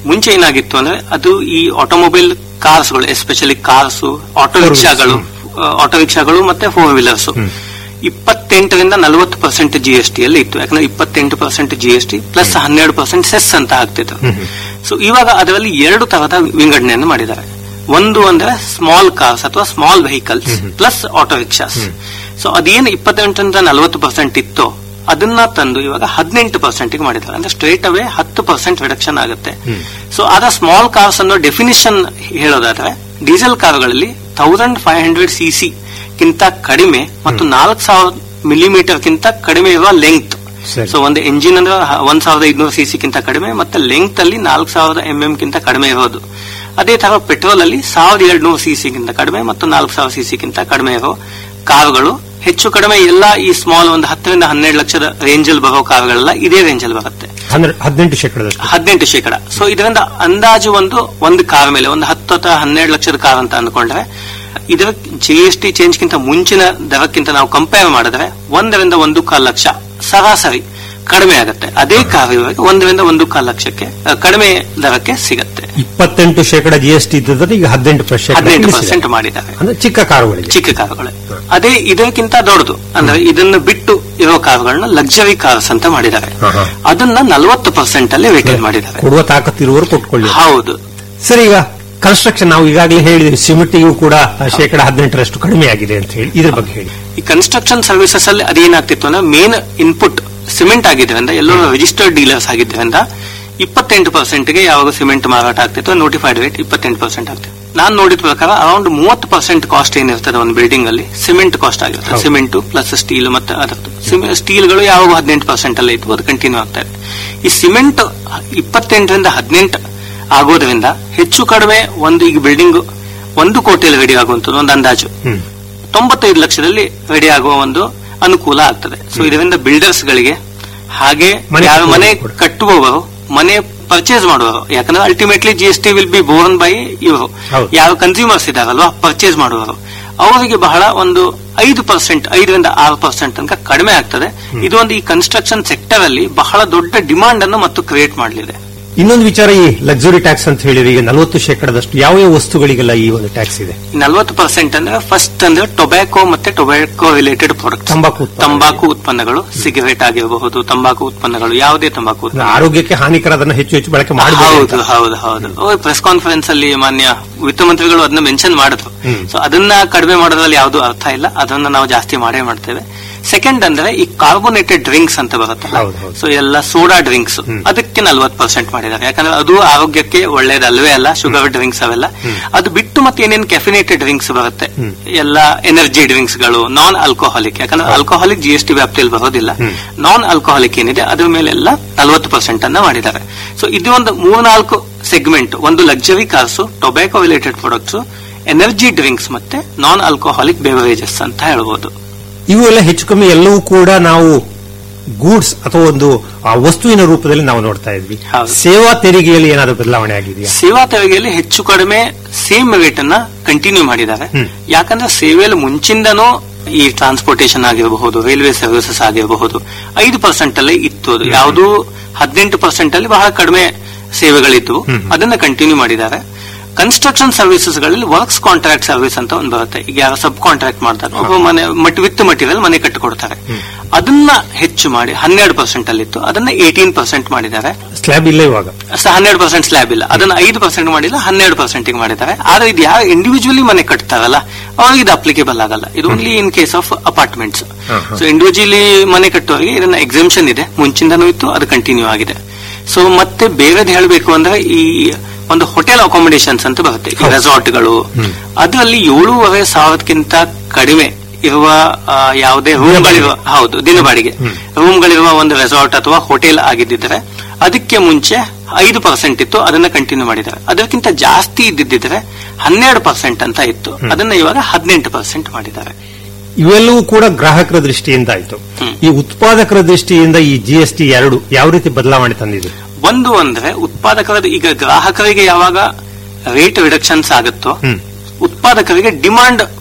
ಮುಂಚೆ ಏನಾಗಿತ್ತು ಅಂದ್ರೆ ಅದು ಈ ಆಟೋಮೊಬೈಲ್ ಕಾರ್ಸ್ಗಳು ಎಸ್ಪೆಷಲಿ ಕಾರ್ಸ್ ಆಟೋ ರಿಕ್ಷಾಗಳು ಆಟೋ ರಿಕ್ಷಾಗಳು ಮತ್ತೆ ಫೋರ್ ವೀಲರ್ಸ್ ಇಪ್ಪತ್ತೆಂಟರಿಂದ ನಲವತ್ತು ಪರ್ಸೆಂಟ್ ಜಿ ಎಸ್ ಟಿ ಅಲ್ಲಿ ಇತ್ತು ಯಾಕಂದ್ರೆ ಇಪ್ಪತ್ತೆಂಟು percent G S T plus ಹನ್ನೆರಡು ಪರ್ಸೆಂಟ್ ಸೆಸ್ ಅಂತ ಆಗ್ತಿತ್ತು ಸೊ ಇವಾಗ ಅದರಲ್ಲಿ ಎರಡು ತರಹದ ವಿಂಗಡಣೆಯನ್ನು ಮಾಡಿದ್ದಾರೆ ಒಂದು ಅಂದ್ರೆ ಸ್ಮಾಲ್ ಕಾರ್ಸ್ ಅಥವಾ small vehicles plus auto rickshaws so ಅದೇನು ಇಪ್ಪತ್ತೆಂಟರಿಂದ ನಲವತ್ತು ಪರ್ಸೆಂಟ್ ಇತ್ತೋ ಅದನ್ನ ತಂದು ಇವಾಗ ಹದಿನೆಂಟು ಪರ್ಸೆಂಟ್ ಮಾಡಿದ್ದಾರೆ ಅಂದ್ರೆ ಸ್ಟ್ರೇಟ್ ಅವೇ ಹತ್ತು ಪರ್ಸೆಂಟ್ ರಿಡಕ್ಷನ್ ಆಗುತ್ತೆ ಸೊ ಅದ ಸ್ಮಾಲ್ ಕಾರ್ಸ್ ಅನ್ನೋ ಡೆಫಿನಿಷನ್ ಹೇಳೋದಾದ್ರೆ ಡೀಸೆಲ್ ಕಾರುಗಳಲ್ಲಿ thousand five hundred C C ಕಿಂತ ಕಡಿಮೆ ಮತ್ತು ನಾಲ್ಕು ಸಾವಿರ ಮಿಲಿಮೀಟರ್ ಕಿಂತ ಕಡಿಮೆ ಇರುವ ಲೆಂತ್ ಸರಿ. ಸೊ ಒಂದು ಎಂಜಿನ್ ಅಂದ್ರೆ ಹ- ಒಂದ್ ಸಾವಿರದ ಐದ್ನೂರು ಸಿ ಸಿ ಕಿಂತ ಕಡಿಮೆ ಮತ್ತೆ ಲೆಂತ್ ಅಲ್ಲಿ ನಾಲ್ಕು ಸಾವಿರದ ಎಂ ಎಂ ಕಿಂತ ಕಡಿಮೆ ಇರೋದು ಅದೇ ತರ ಪೆಟ್ರೋಲ್ ಅಲ್ಲಿ ಸಾವಿರದ ಎರಡ್ನೂರು ಸಿ ಸಿ ಗಿಂತ ಕಡಿಮೆ ಮತ್ತು ನಾಲ್ಕು ಸಾವಿರ ಸಿ ಸಿ ಗಿಂತ ಕಡಿಮೆ ಇರೋ ಕಾರುಗಳು ಹೆಚ್ಚು ಕಡಿಮೆ ಎಲ್ಲ ಈ ಸ್ಮಾಲ್ ಒಂದು ಹತ್ತರಿಂದ ಹನ್ನೆರಡು ಲಕ್ಷದ ರೇಂಜ್ ಅಲ್ಲಿ ಬರೋ ಕಾರುಗಳೆಲ್ಲ ಇದೇ ರೇಂಜ್ ಅಲ್ಲಿ ಬರುತ್ತೆ ಹನ್ನೆರಡು ಹದಿನೆಂಟು ಶೇಕಡದಷ್ಟು ಹದಿನೆಂಟು ಶೇಕಡ ಸೊ ಇದರಿಂದ ಅಂದಾಜು ಒಂದು ಒಂದು ಕಾರ್ ಮೇಲೆ ಒಂದು ಹತ್ತು ಅಥವಾ ಹನ್ನೆರಡು ಲಕ್ಷದ ಕಾರ್ ಅಂತ ಅಂದ್ಕೊಂಡ್ರೆ ಇದರ ಜಿ ಎಸ್ ಟಿ ಚೇಂಜ್ಗಿಂತ ಮುಂಚಿನ ದರಕ್ಕಿಂತ ನಾವು ಕಂಪೇರ್ ಮಾಡಿದ್ರೆ ಒಂದರಿಂದ ಒಂದು ಕಾಲ್ ಲಕ್ಷ ಸರಾಸರಿ ಕಡಿಮೆ ಆಗುತ್ತೆ ಅದೇ ಕಾರ್ ಇವಾಗ ಒಂದರಿಂದ ಒಂದು ಕಾಲ್ ಲಕ್ಷಕ್ಕೆ ಆ, ಕಡಿಮೆ ದರಕ್ಕೆ ಸಿಗುತ್ತೆ ಇಪ್ಪತ್ತೆಂಟು ಶೇಕಡ ಜಿ ಎಸ್ ಟಿ ಇದ್ದದ್ರೆ ಈಗ ಹದಿನೆಂಟು ಶೇಕಡ ಹದಿನೆಂಟು ಇಳಿಸಿದೆ. ಪರ್ಸೆಂಟ್ ಮಾಡಿದ್ದಾರೆ ಅಂದ್ರೆ ಚಿಕ್ಕ ಕಾರುಗಳಿಗೆ ಚಿಕ್ಕ ಕಾರುಗಳು ಅದೇ ಇದಕ್ಕಿಂತ ದೊಡ್ಡದು ಅಂದ್ರೆ ಇದನ್ನು ಬಿಟ್ಟು ಇರೋ ಕಾರುಗಳನ್ನ ಲಕ್ಸರಿ ಕಾರ್ಸ್ ಅಂತ ಮಾಡಿದ್ದಾರೆ ಹಾ, ಹಾ. ಅದನ್ನ ನಲವತ್ತು ಪರ್ಸೆಂಟ್ ಅಲ್ಲಿ ವೇಟೇಜ್ ಮಾಡಿದ್ದಾರೆ ಕೊಡುವ ತಾಕತ್ತಿರುವವರು ಕೊಟ್ಕೊಳ್ಳಿ ಹೌದು ಸರಿ ಈಗ ಕನ್ಸ್ಟ್ರಕ್ಷನ್ ನಾವು ಈಗಾಗಲೇ ಹೇಳಿದ್ವಿ ಸಿಮೆಂಟಿಗೂ ಕೂಡ ಶೇಕಡ ಹದಿನೆಂಟರಷ್ಟು ಕಡಿಮೆ ಆಗಿದೆ ಅಂತ ಹೇಳಿ ಇದ್ರ ಬಗ್ಗೆ ಹೇಳಿ ಈ ಕನ್ಸ್ಟ್ರಕ್ಷನ್ ಸರ್ವಿಸಸ್ ಅಲ್ಲಿ ಅದೇನಾಗ್ತಿತ್ತು ಅಂದ್ರೆ ಮೇನ್ ಇನ್ಪುಟ್ ಸಿಮೆಂಟ್ ಆಗಿದ್ರಿಂದ ಎಲ್ಲರೂ ರಿಜಿಸ್ಟರ್ಡ್ ಡೀಲರ್ಸ್ ಆಗಿದ್ರಿಂದ ಇಪ್ಪತ್ತೆಂಟು ಪರ್ಸೆಂಟ್ಗೆ ಯಾವಾಗ ಸಿಮೆಂಟ್ ಮಾರಾಟ ಆಗ್ತಿತ್ತು ನೋಟಿಫೈಡ್ ರೇಟ್ ಇಪ್ಪತ್ತೆಂಟು ಪರ್ಸೆಂಟ್ ಆಗ್ತಿತ್ತು ನಾನು ನೋಡಿದ ಪ್ರಕಾರ ಅರೌಂಡ್ ಮೂವತ್ತು ಪರ್ಸೆಂಟ್ ಕಾಸ್ಟ್ ಏನಿರ್ತದೆ ಒಂದು ಬಿಲ್ಡಿಂಗ್ ಅಲ್ಲಿ ಸಿಮೆಂಟ್ ಕಾಸ್ಟ್ ಆಗಿರುತ್ತೆ ಹೌದು. ಸಿಮೆಂಟ್ ಪ್ಲಸ್ ಸ್ಟೀಲ್ ಮತ್ತೆ ಅದರದ್ದು ಸ್ಟೀಲ್ಗಳು ಯಾವಾಗ ಹದಿನೆಂಟು ಪರ್ಸೆಂಟ್ ಅಲ್ಲೇ ಇತ್ತು ಅದು ಕಂಟಿನ್ಯೂ ಆಗ್ತಾ ಇದೆ ಈ ಸಿಮೆಂಟ್ ಇಪ್ಪತ್ತೆಂಟರಿಂದ ಹದಿನೆಂಟು ಆಗೋದ್ರಿಂದ ಹೆಚ್ಚು ಕಡಿಮೆ ಒಂದು ಈಗ ಬಿಲ್ಡಿಂಗ್ ಒಂದು ಕೋಟಿಯಲ್ಲಿ ರೆಡಿ ಆಗುವಂಥದ್ದು ಒಂದು ಅಂದಾಜು ಹ್ಮ್ ತೊಂಬತ್ತೈದು ಲಕ್ಷದಲ್ಲಿ ರೆಡಿ ಆಗುವ ಒಂದು ಅನುಕೂಲ ಆಗ್ತದೆ ಸೊ ಇದರಿಂದ ಬಿಲ್ಡರ್ಸ್ ಗಳಿಗೆ ಹಾಗೆ ಮನೆ ಯಾರು ಮನೆ ಕಟ್ಟುವವರು ಕೂಡ. ಕಟ್ಟುವವರು ಮನೆ ಪರ್ಚೇಸ್ ಮಾಡುವವರು ಯಾಕಂದ್ರೆ ultimately G S T will be borne by ಇವರು ಹೌದು. ಯಾವ ಕನ್ಸ್ಯೂಮರ್ಸ್ ಇದಾರಲ್ವಾ ಪರ್ಚೇಸ್ ಮಾಡುವವರು ಅವರಿಗೆ ಬಹಳ ಒಂದು ಐದು ಪರ್ಸೆಂಟ್ ಐದರಿಂದ ಆರು ಪರ್ಸೆಂಟ್ ತನಕ ಕಡಿಮೆ ಆಗ್ತದೆ ಇದು ಒಂದು ಈ ಕನ್ಸ್ಟ್ರಕ್ಷನ್ ಸೆಕ್ಟರ್ ಅಲ್ಲಿ ಬಹಳ ದೊಡ್ಡ ಡಿಮಾಂಡ್ ಅನ್ನು ಮತ್ತು ಕ್ರಿಯೇಟ್ ಮಾಡಲಿದೆ ಇನ್ನೊಂದು ವಿಚಾರ ಈ ಲಕ್ಸುರಿ ಟ್ಯಾಕ್ಸ್ ಅಂತ ಹೇಳಿದ್ರೆ ಈಗ ನಲವತ್ತು ಶೇಕಡದಷ್ಟು ಯಾವ ಯಾವ ವಸ್ತುಗಳಿಗೆಲ್ಲ ಈ ಒಂದು ಟ್ಯಾಕ್ಸ್ ಇದೆ ನಲವತ್ತು ಪರ್ಸೆಂಟ್ ಅಂದ್ರೆ ಫಸ್ಟ್ ಅಂದ್ರೆ ಟೊಬ್ಯಾಕೋ ಮತ್ತೆ ಟೊಬ್ಯಾಕೋ ರಿಲೇಟೆಡ್ ಪ್ರಾಡಕ್ಟ್ ತಂಬಾಕು ಉತ್ಪನ್ನ. ತಂಬಾಕು ಉತ್ಪನ್ನಗಳು ಸಿಗರೇಟ್ ಆಗಿರಬಹುದು ತಂಬಾಕು ಉತ್ಪನ್ನಗಳು ಯಾವುದೇ ತಂಬಾಕು ಅಂದ್ರೆ ಉತ್ಪನ್ನ ಆರೋಗ್ಯಕ್ಕೆ ಹಾನಿಕರ ಅದನ್ನ ಹೆಚ್ಚು ಹೆಚ್ಚು ಬಳಕೆ ಹೌದು ಮಾಡಬಹುದು ಹೌದು ಹೌದು ಪ್ರೆಸ್ ಕಾನ್ಫರೆನ್ಸ್ ಅಲ್ಲಿ ಮಾನ್ಯ ವಿತ್ತ ಮಂತ್ರಿಗಳು ಅದನ್ನ ಮೆನ್ಷನ್ ಮಾಡಿದ್ರು ಹ್ಮ್. ಸೊ ಅದನ್ನ ಕಡಿಮೆ ಮಾಡೋದ್ರಲ್ಲಿ ಯಾವ್ದು ಅರ್ಥ ಇಲ್ಲ ಅದನ್ನ ನಾವು ಜಾಸ್ತಿ ಮಾಡೇ ಮಾಡ್ತೇವೆ ಸೆಕೆಂಡ್ ಅಂದ್ರೆ ಈ ಕಾರ್ಬೋನೇಟೆಡ್ ಡ್ರಿಂಕ್ಸ್ ಅಂತ ಬರುತ್ತಲ್ಲ ಹೌದು, ಹೌದು. ಸೊ ಎಲ್ಲ ಸೋಡಾ ಡ್ರಿಂಕ್ಸ್ ಹ್ಮ್. ಅದಕ್ಕೆ ನಲ್ವತ್ತು ಪರ್ಸೆಂಟ್ ಮಾಡಿದ್ದಾರೆ ಯಾಕಂದ್ರೆ ಅದು ಆರೋಗ್ಯಕ್ಕೆ ಒಳ್ಳೇದಲ್ವೇ ಅಲ್ಲ ಶುಗರ್ ಡ್ರಿಂಕ್ಸ್ ಅವೆಲ್ಲ ಅದು ಬಿಟ್ಟು ಮತ್ತೆ ಏನೇನು ಕೆಫಿನೇಟೆಡ್ ಡ್ರಿಂಕ್ಸ್ ಬರುತ್ತೆ ಹ್ಮ್. ಎಲ್ಲ ಎನರ್ಜಿ ಡ್ರಿಂಕ್ಸ್ ಗಳು ನಾನ್ ಆಲ್ಕೋಹಾಲಿಕ್ ಯಾಕಂದ್ರೆ ಆಲ್ಕೋಹಾಲಿಕ್ ಜಿ ಎಸ್ ಟಿ ವ್ಯಾಪ್ತಿಯಲ್ಲಿ ಬರೋದಿಲ್ಲ ಹ್ಮ್. ನಾನ್ ಆಲ್ಕೋಹಾಲಿಕ್ ಏನಿದೆ ಅದ್ರ ಮೇಲೆಲ್ಲ ನಲವತ್ತು ಪರ್ಸೆಂಟ್ ಅನ್ನ ಮಾಡಿದ್ದಾರೆ ಸೊ ಇದು ಒಂದು ಮೂರ್ನಾಲ್ಕು ಸೆಗ್ಮೆಂಟ್ ಒಂದು luxury cars tobacco related products energy drinks ಮತ್ತೆ ನಾನ್ ಆಲ್ಕೋಹಾಲಿಕ್ ಬೆವರೇಜಸ್ ಅಂತ ಹೇಳ್ಬೋದು ಇವು ಎಲ್ಲ ಹೆಚ್ಚು ಕಮ್ಮಿ ಎಲ್ಲವೂ ಕೂಡ ನಾವು ಗೂಡ್ಸ್ ಅಥವಾ ಒಂದು ಆ, ವಸ್ತುವಿನ ರೂಪದಲ್ಲಿ ನಾವು ನೋಡ್ತಾ ಇದ್ವಿ ಹೌದು. ಸೇವಾ ತೆರಿಗೆಯಲ್ಲಿ ಏನಾದರೂ ಬದಲಾವಣೆ ಆಗಿದೆಯಾ ಸೇವಾ ತೆರಿಗೆಯಲ್ಲಿ ಹೆಚ್ಚು ಕಡಿಮೆ ಸೇಮ್ ರೇಟ್ ಅನ್ನ ಕಂಟಿನ್ಯೂ ಮಾಡಿದ್ದಾರೆ ಹ್ಮ್. ಯಾಕಂದ್ರೆ ಸೇವೆಯಲ್ಲಿ ಮುಂಚಿಂದನೂ ಈ ಟ್ರಾನ್ಸ್ಪೋರ್ಟೇಷನ್ ಆಗಿರಬಹುದು ರೈಲ್ವೆ ಸರ್ವಿಸಸ್ ಆಗಿರಬಹುದು ಐದು ಪರ್ಸೆಂಟ್ ಅಲ್ಲೇ ಇತ್ತು ಅದು ಯಾವುದು ಹದಿನೆಂಟು ಪರ್ಸೆಂಟ್ ಅಲ್ಲಿ ಬಹಳ ಕಡಿಮೆ ಸೇವೆಗಳಿದ್ವು ಹ್ಮ್. ಅದನ್ನ ಕಂಟಿನ್ಯೂ ಮಾಡಿದ್ದಾರೆ ಕನ್ಸ್ಟ್ರಕ್ಷನ್ ಸರ್ವಿಸಸ್ ಗಳಲ್ಲಿ ವರ್ಕ್ಸ್ ಕಾಂಟ್ರಾಕ್ಟ್ ಸರ್ವಿಸ್ ಅಂತ ಒಂದು ಬರುತ್ತೆ ಈಗ ಯಾರು ಸಬ್ ಕಾಂಟ್ರಾಕ್ಟ್ ಮಾಡ್ತಾರೆ ಒಬ್ಬ ಮನೆ ಮಟ್ ವಿತ್ ಮಟೀರಿಯಲ್ ಮನೆ ಕಟ್ಟಿಕೊಡ್ತಾರೆ ಅದನ್ನ ಹೆಚ್ಚು ಮಾಡಿ ಹನ್ನೆರಡು ಪರ್ಸೆಂಟ್ ಅಲ್ಲಿತ್ತು ಅದನ್ನ ಏಟೀನ್ ಪರ್ಸೆಂಟ್ ಮಾಡಿದ್ದಾರೆ ಸ್ಲ್ಯಾಬ್ ಇಲ್ಲ ಇವಾಗ ಹನ್ನೆರಡು ಪರ್ಸೆಂಟ್ ಸ್ಲ್ಯಾಬ್ ಇಲ್ಲ ಅದನ್ನ ಐದು ಪರ್ಸೆಂಟ್ ಮಾಡಿಲ್ಲ ಹನ್ನೆರಡು ಪರ್ಸೆಂಟ್ ಮಾಡಿದ್ದಾರೆ ಆದ್ರೆ ಇದು ಯಾರು ಇಂಡಿವಿಜುವಲಿ ಮನೆ ಕಟ್ತಾರಲ್ಲ ಅವ್ರಿಗೆ ಇದು ಅಪ್ಲಿಕೇಬಲ್ ಆಗಲ್ಲ ಇದು only in case of apartments ಹಾ, ಹಾ. ಸೊ ಇಂಡಿವಿಜುವಲಿ ಮನೆ ಕಟ್ಟುವವರಿಗೆ ಇದನ್ನ ಎಕ್ಸಾಮ್ಷನ್ ಇದೆ ಮುಂಚಿಂದನೂ ಇತ್ತು ಅದು ಕಂಟಿನ್ಯೂ ಆಗಿದೆ ಸೊ ಮತ್ತೆ ಬೇರೆದು ಹೇಳಬೇಕು ಅಂದ್ರೆ ಈ ಒಂದು ಹೋಟೆಲ್ ಅಕಾಮಿಡೇಷನ್ಸ್ ಅಂತ ಬರುತ್ತೆ ಈ ರೆಸಾರ್ಟ್ಗಳು ಅದರಲ್ಲಿ ಏಳೂವರೆ ಸಾವಿರಕ್ಕಿಂತ ಕಡಿಮೆ ಇರುವ ಆ, ಯಾವುದೇ ರೂಮ್ಗಳಿರುವ ಹೌದು ದಿನ ಬಾಡಿಗೆ ರೂಮ್ಗಳಿರುವ ಒಂದು ರೆಸಾರ್ಟ್ ಅಥವಾ ಹೋಟೆಲ್ ಆಗಿದ್ದಿದ್ರೆ ಅದಕ್ಕೆ ಮುಂಚೆ ಐದು ಪರ್ಸೆಂಟ್ ಇತ್ತು ಅದನ್ನ ಕಂಟಿನ್ಯೂ ಮಾಡಿದ್ದಾರೆ ಅದಕ್ಕಿಂತ ಜಾಸ್ತಿ ಇದ್ದಿದ್ದರೆ ಹನ್ನೆರಡು ಪರ್ಸೆಂಟ್ ಅಂತ ಇತ್ತು ಅದನ್ನ ಇವಾಗ ಹದಿನೆಂಟು ಪರ್ಸೆಂಟ್ ಮಾಡಿದ್ದಾರೆ ಇವೆಲ್ಲವೂ ಕೂಡ ಗ್ರಾಹಕರ ದೃಷ್ಟಿಯಿಂದ ಆಯ್ತು ಹ್ಮ್. ಈ ಉತ್ಪಾದಕರ ದೃಷ್ಟಿಯಿಂದ ಈ ಜಿ ಎಸ್ ಟಿ ಎರಡು ಯಾವ ರೀತಿ ಬದಲಾವಣೆ ತಂದಿದೆ ಒಂದು ಅಂದ್ರೆ ಉತ್ಪಾದಕರ ಈಗ ಗ್ರಾಹಕರಿಗೆ ಯಾವಾಗ ರೇಟ್ ರಿಡಕ್ಷನ್ಸ್ ಆಗುತ್ತೋ ಹ್ಮ್. ಉತ್ಪಾದಕರಿಗೆ ಡಿಮಾಂಡ್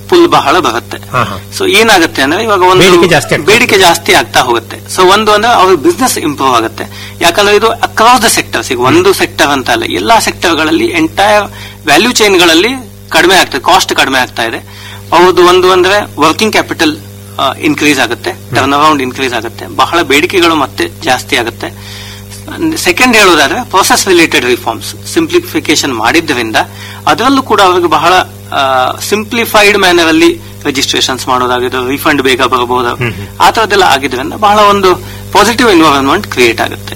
ಪುಲ್ ಬಹಳ ಬರುತ್ತೆ ಹಾ, ಹಾ. ಸೊ ಏನಾಗುತ್ತೆ ಅಂದ್ರೆ ಇವಾಗ ಒಂದು ಬೇಡಿಕೆ ಜಾಸ್ತಿ ಆಗ್ತಾ ಬೇಡಿಕೆ ಜಾಸ್ತಿ ಆಗ್ತಾ ಹೋಗುತ್ತೆ ಸೊ ಒಂದು ಅಂದ್ರೆ ಅವ್ರ ಬಿಸ್ನೆಸ್ ಇಂಪ್ರೂವ್ ಆಗುತ್ತೆ ಯಾಕಂದ್ರೆ ಇದು ಅಕ್ರಾಸ್ ದ ಸೆಕ್ಟರ್ಸ್ ಈಗ ಒಂದು ಸೆಕ್ಟರ್ ಅಂತ ಅಲ್ಲ ಎಲ್ಲಾ ಸೆಕ್ಟರ್ಗಳಲ್ಲಿ ಎಂಟೈರ್ ವ್ಯಾಲ್ಯೂ ಚೈನ್ಗಳಲ್ಲಿ ಕಡಿಮೆ ಆಗ್ತದೆ ಕಾಸ್ಟ್ ಕಡಿಮೆ ಆಗ್ತಾ ಇದೆ ಅವ್ರದ್ದು ಒಂದು ಅಂದ್ರೆ ವರ್ಕಿಂಗ್ ಕ್ಯಾಪಿಟಲ್ ಇನ್ಕ್ರೀಸ್ ಆಗುತ್ತೆ ಟರ್ನ್ ಅರೌಂಡ್ ಇನ್ಕ್ರೀಸ್ ಆಗುತ್ತೆ ಬಹಳ ಬೇಡಿಕೆಗಳು ಮತ್ತೆ ಜಾಸ್ತಿ ಆಗುತ್ತೆ ಸೆಕೆಂಡ್ ಹೇಳೋದಾದ್ರೆ ಪ್ರೊಸೆಸ್ ರಿಲೇಟೆಡ್ ರಿಫಾರ್ಮ್ಸ್ ಸಿಂಪ್ಲಿಫಿಕೇಶನ್ ಮಾಡಿದ್ದರಿಂದ ಅದರಲ್ಲೂ ಕೂಡ ಅವರಿಗೆ ಬಹಳ ಸಿಂಪ್ಲಿಫೈಡ್ ಮ್ಯಾನರ್ ಅಲ್ಲಿ ರಿಜಿಸ್ಟ್ರೇಷನ್ಸ್ ಮಾಡೋದಾಗಿದ್ದು ರಿಫಂಡ್ ಬೇಗ ಬರಬಹುದು ಆ ತರದೆಲ್ಲ ಆಗಿದ್ರಿಂದ ಬಹಳ ಒಂದು ಪಾಸಿಟಿವ್ ಎನ್ವೈರನ್ಮೆಂಟ್ ಕ್ರಿಯೇಟ್ ಆಗುತ್ತೆ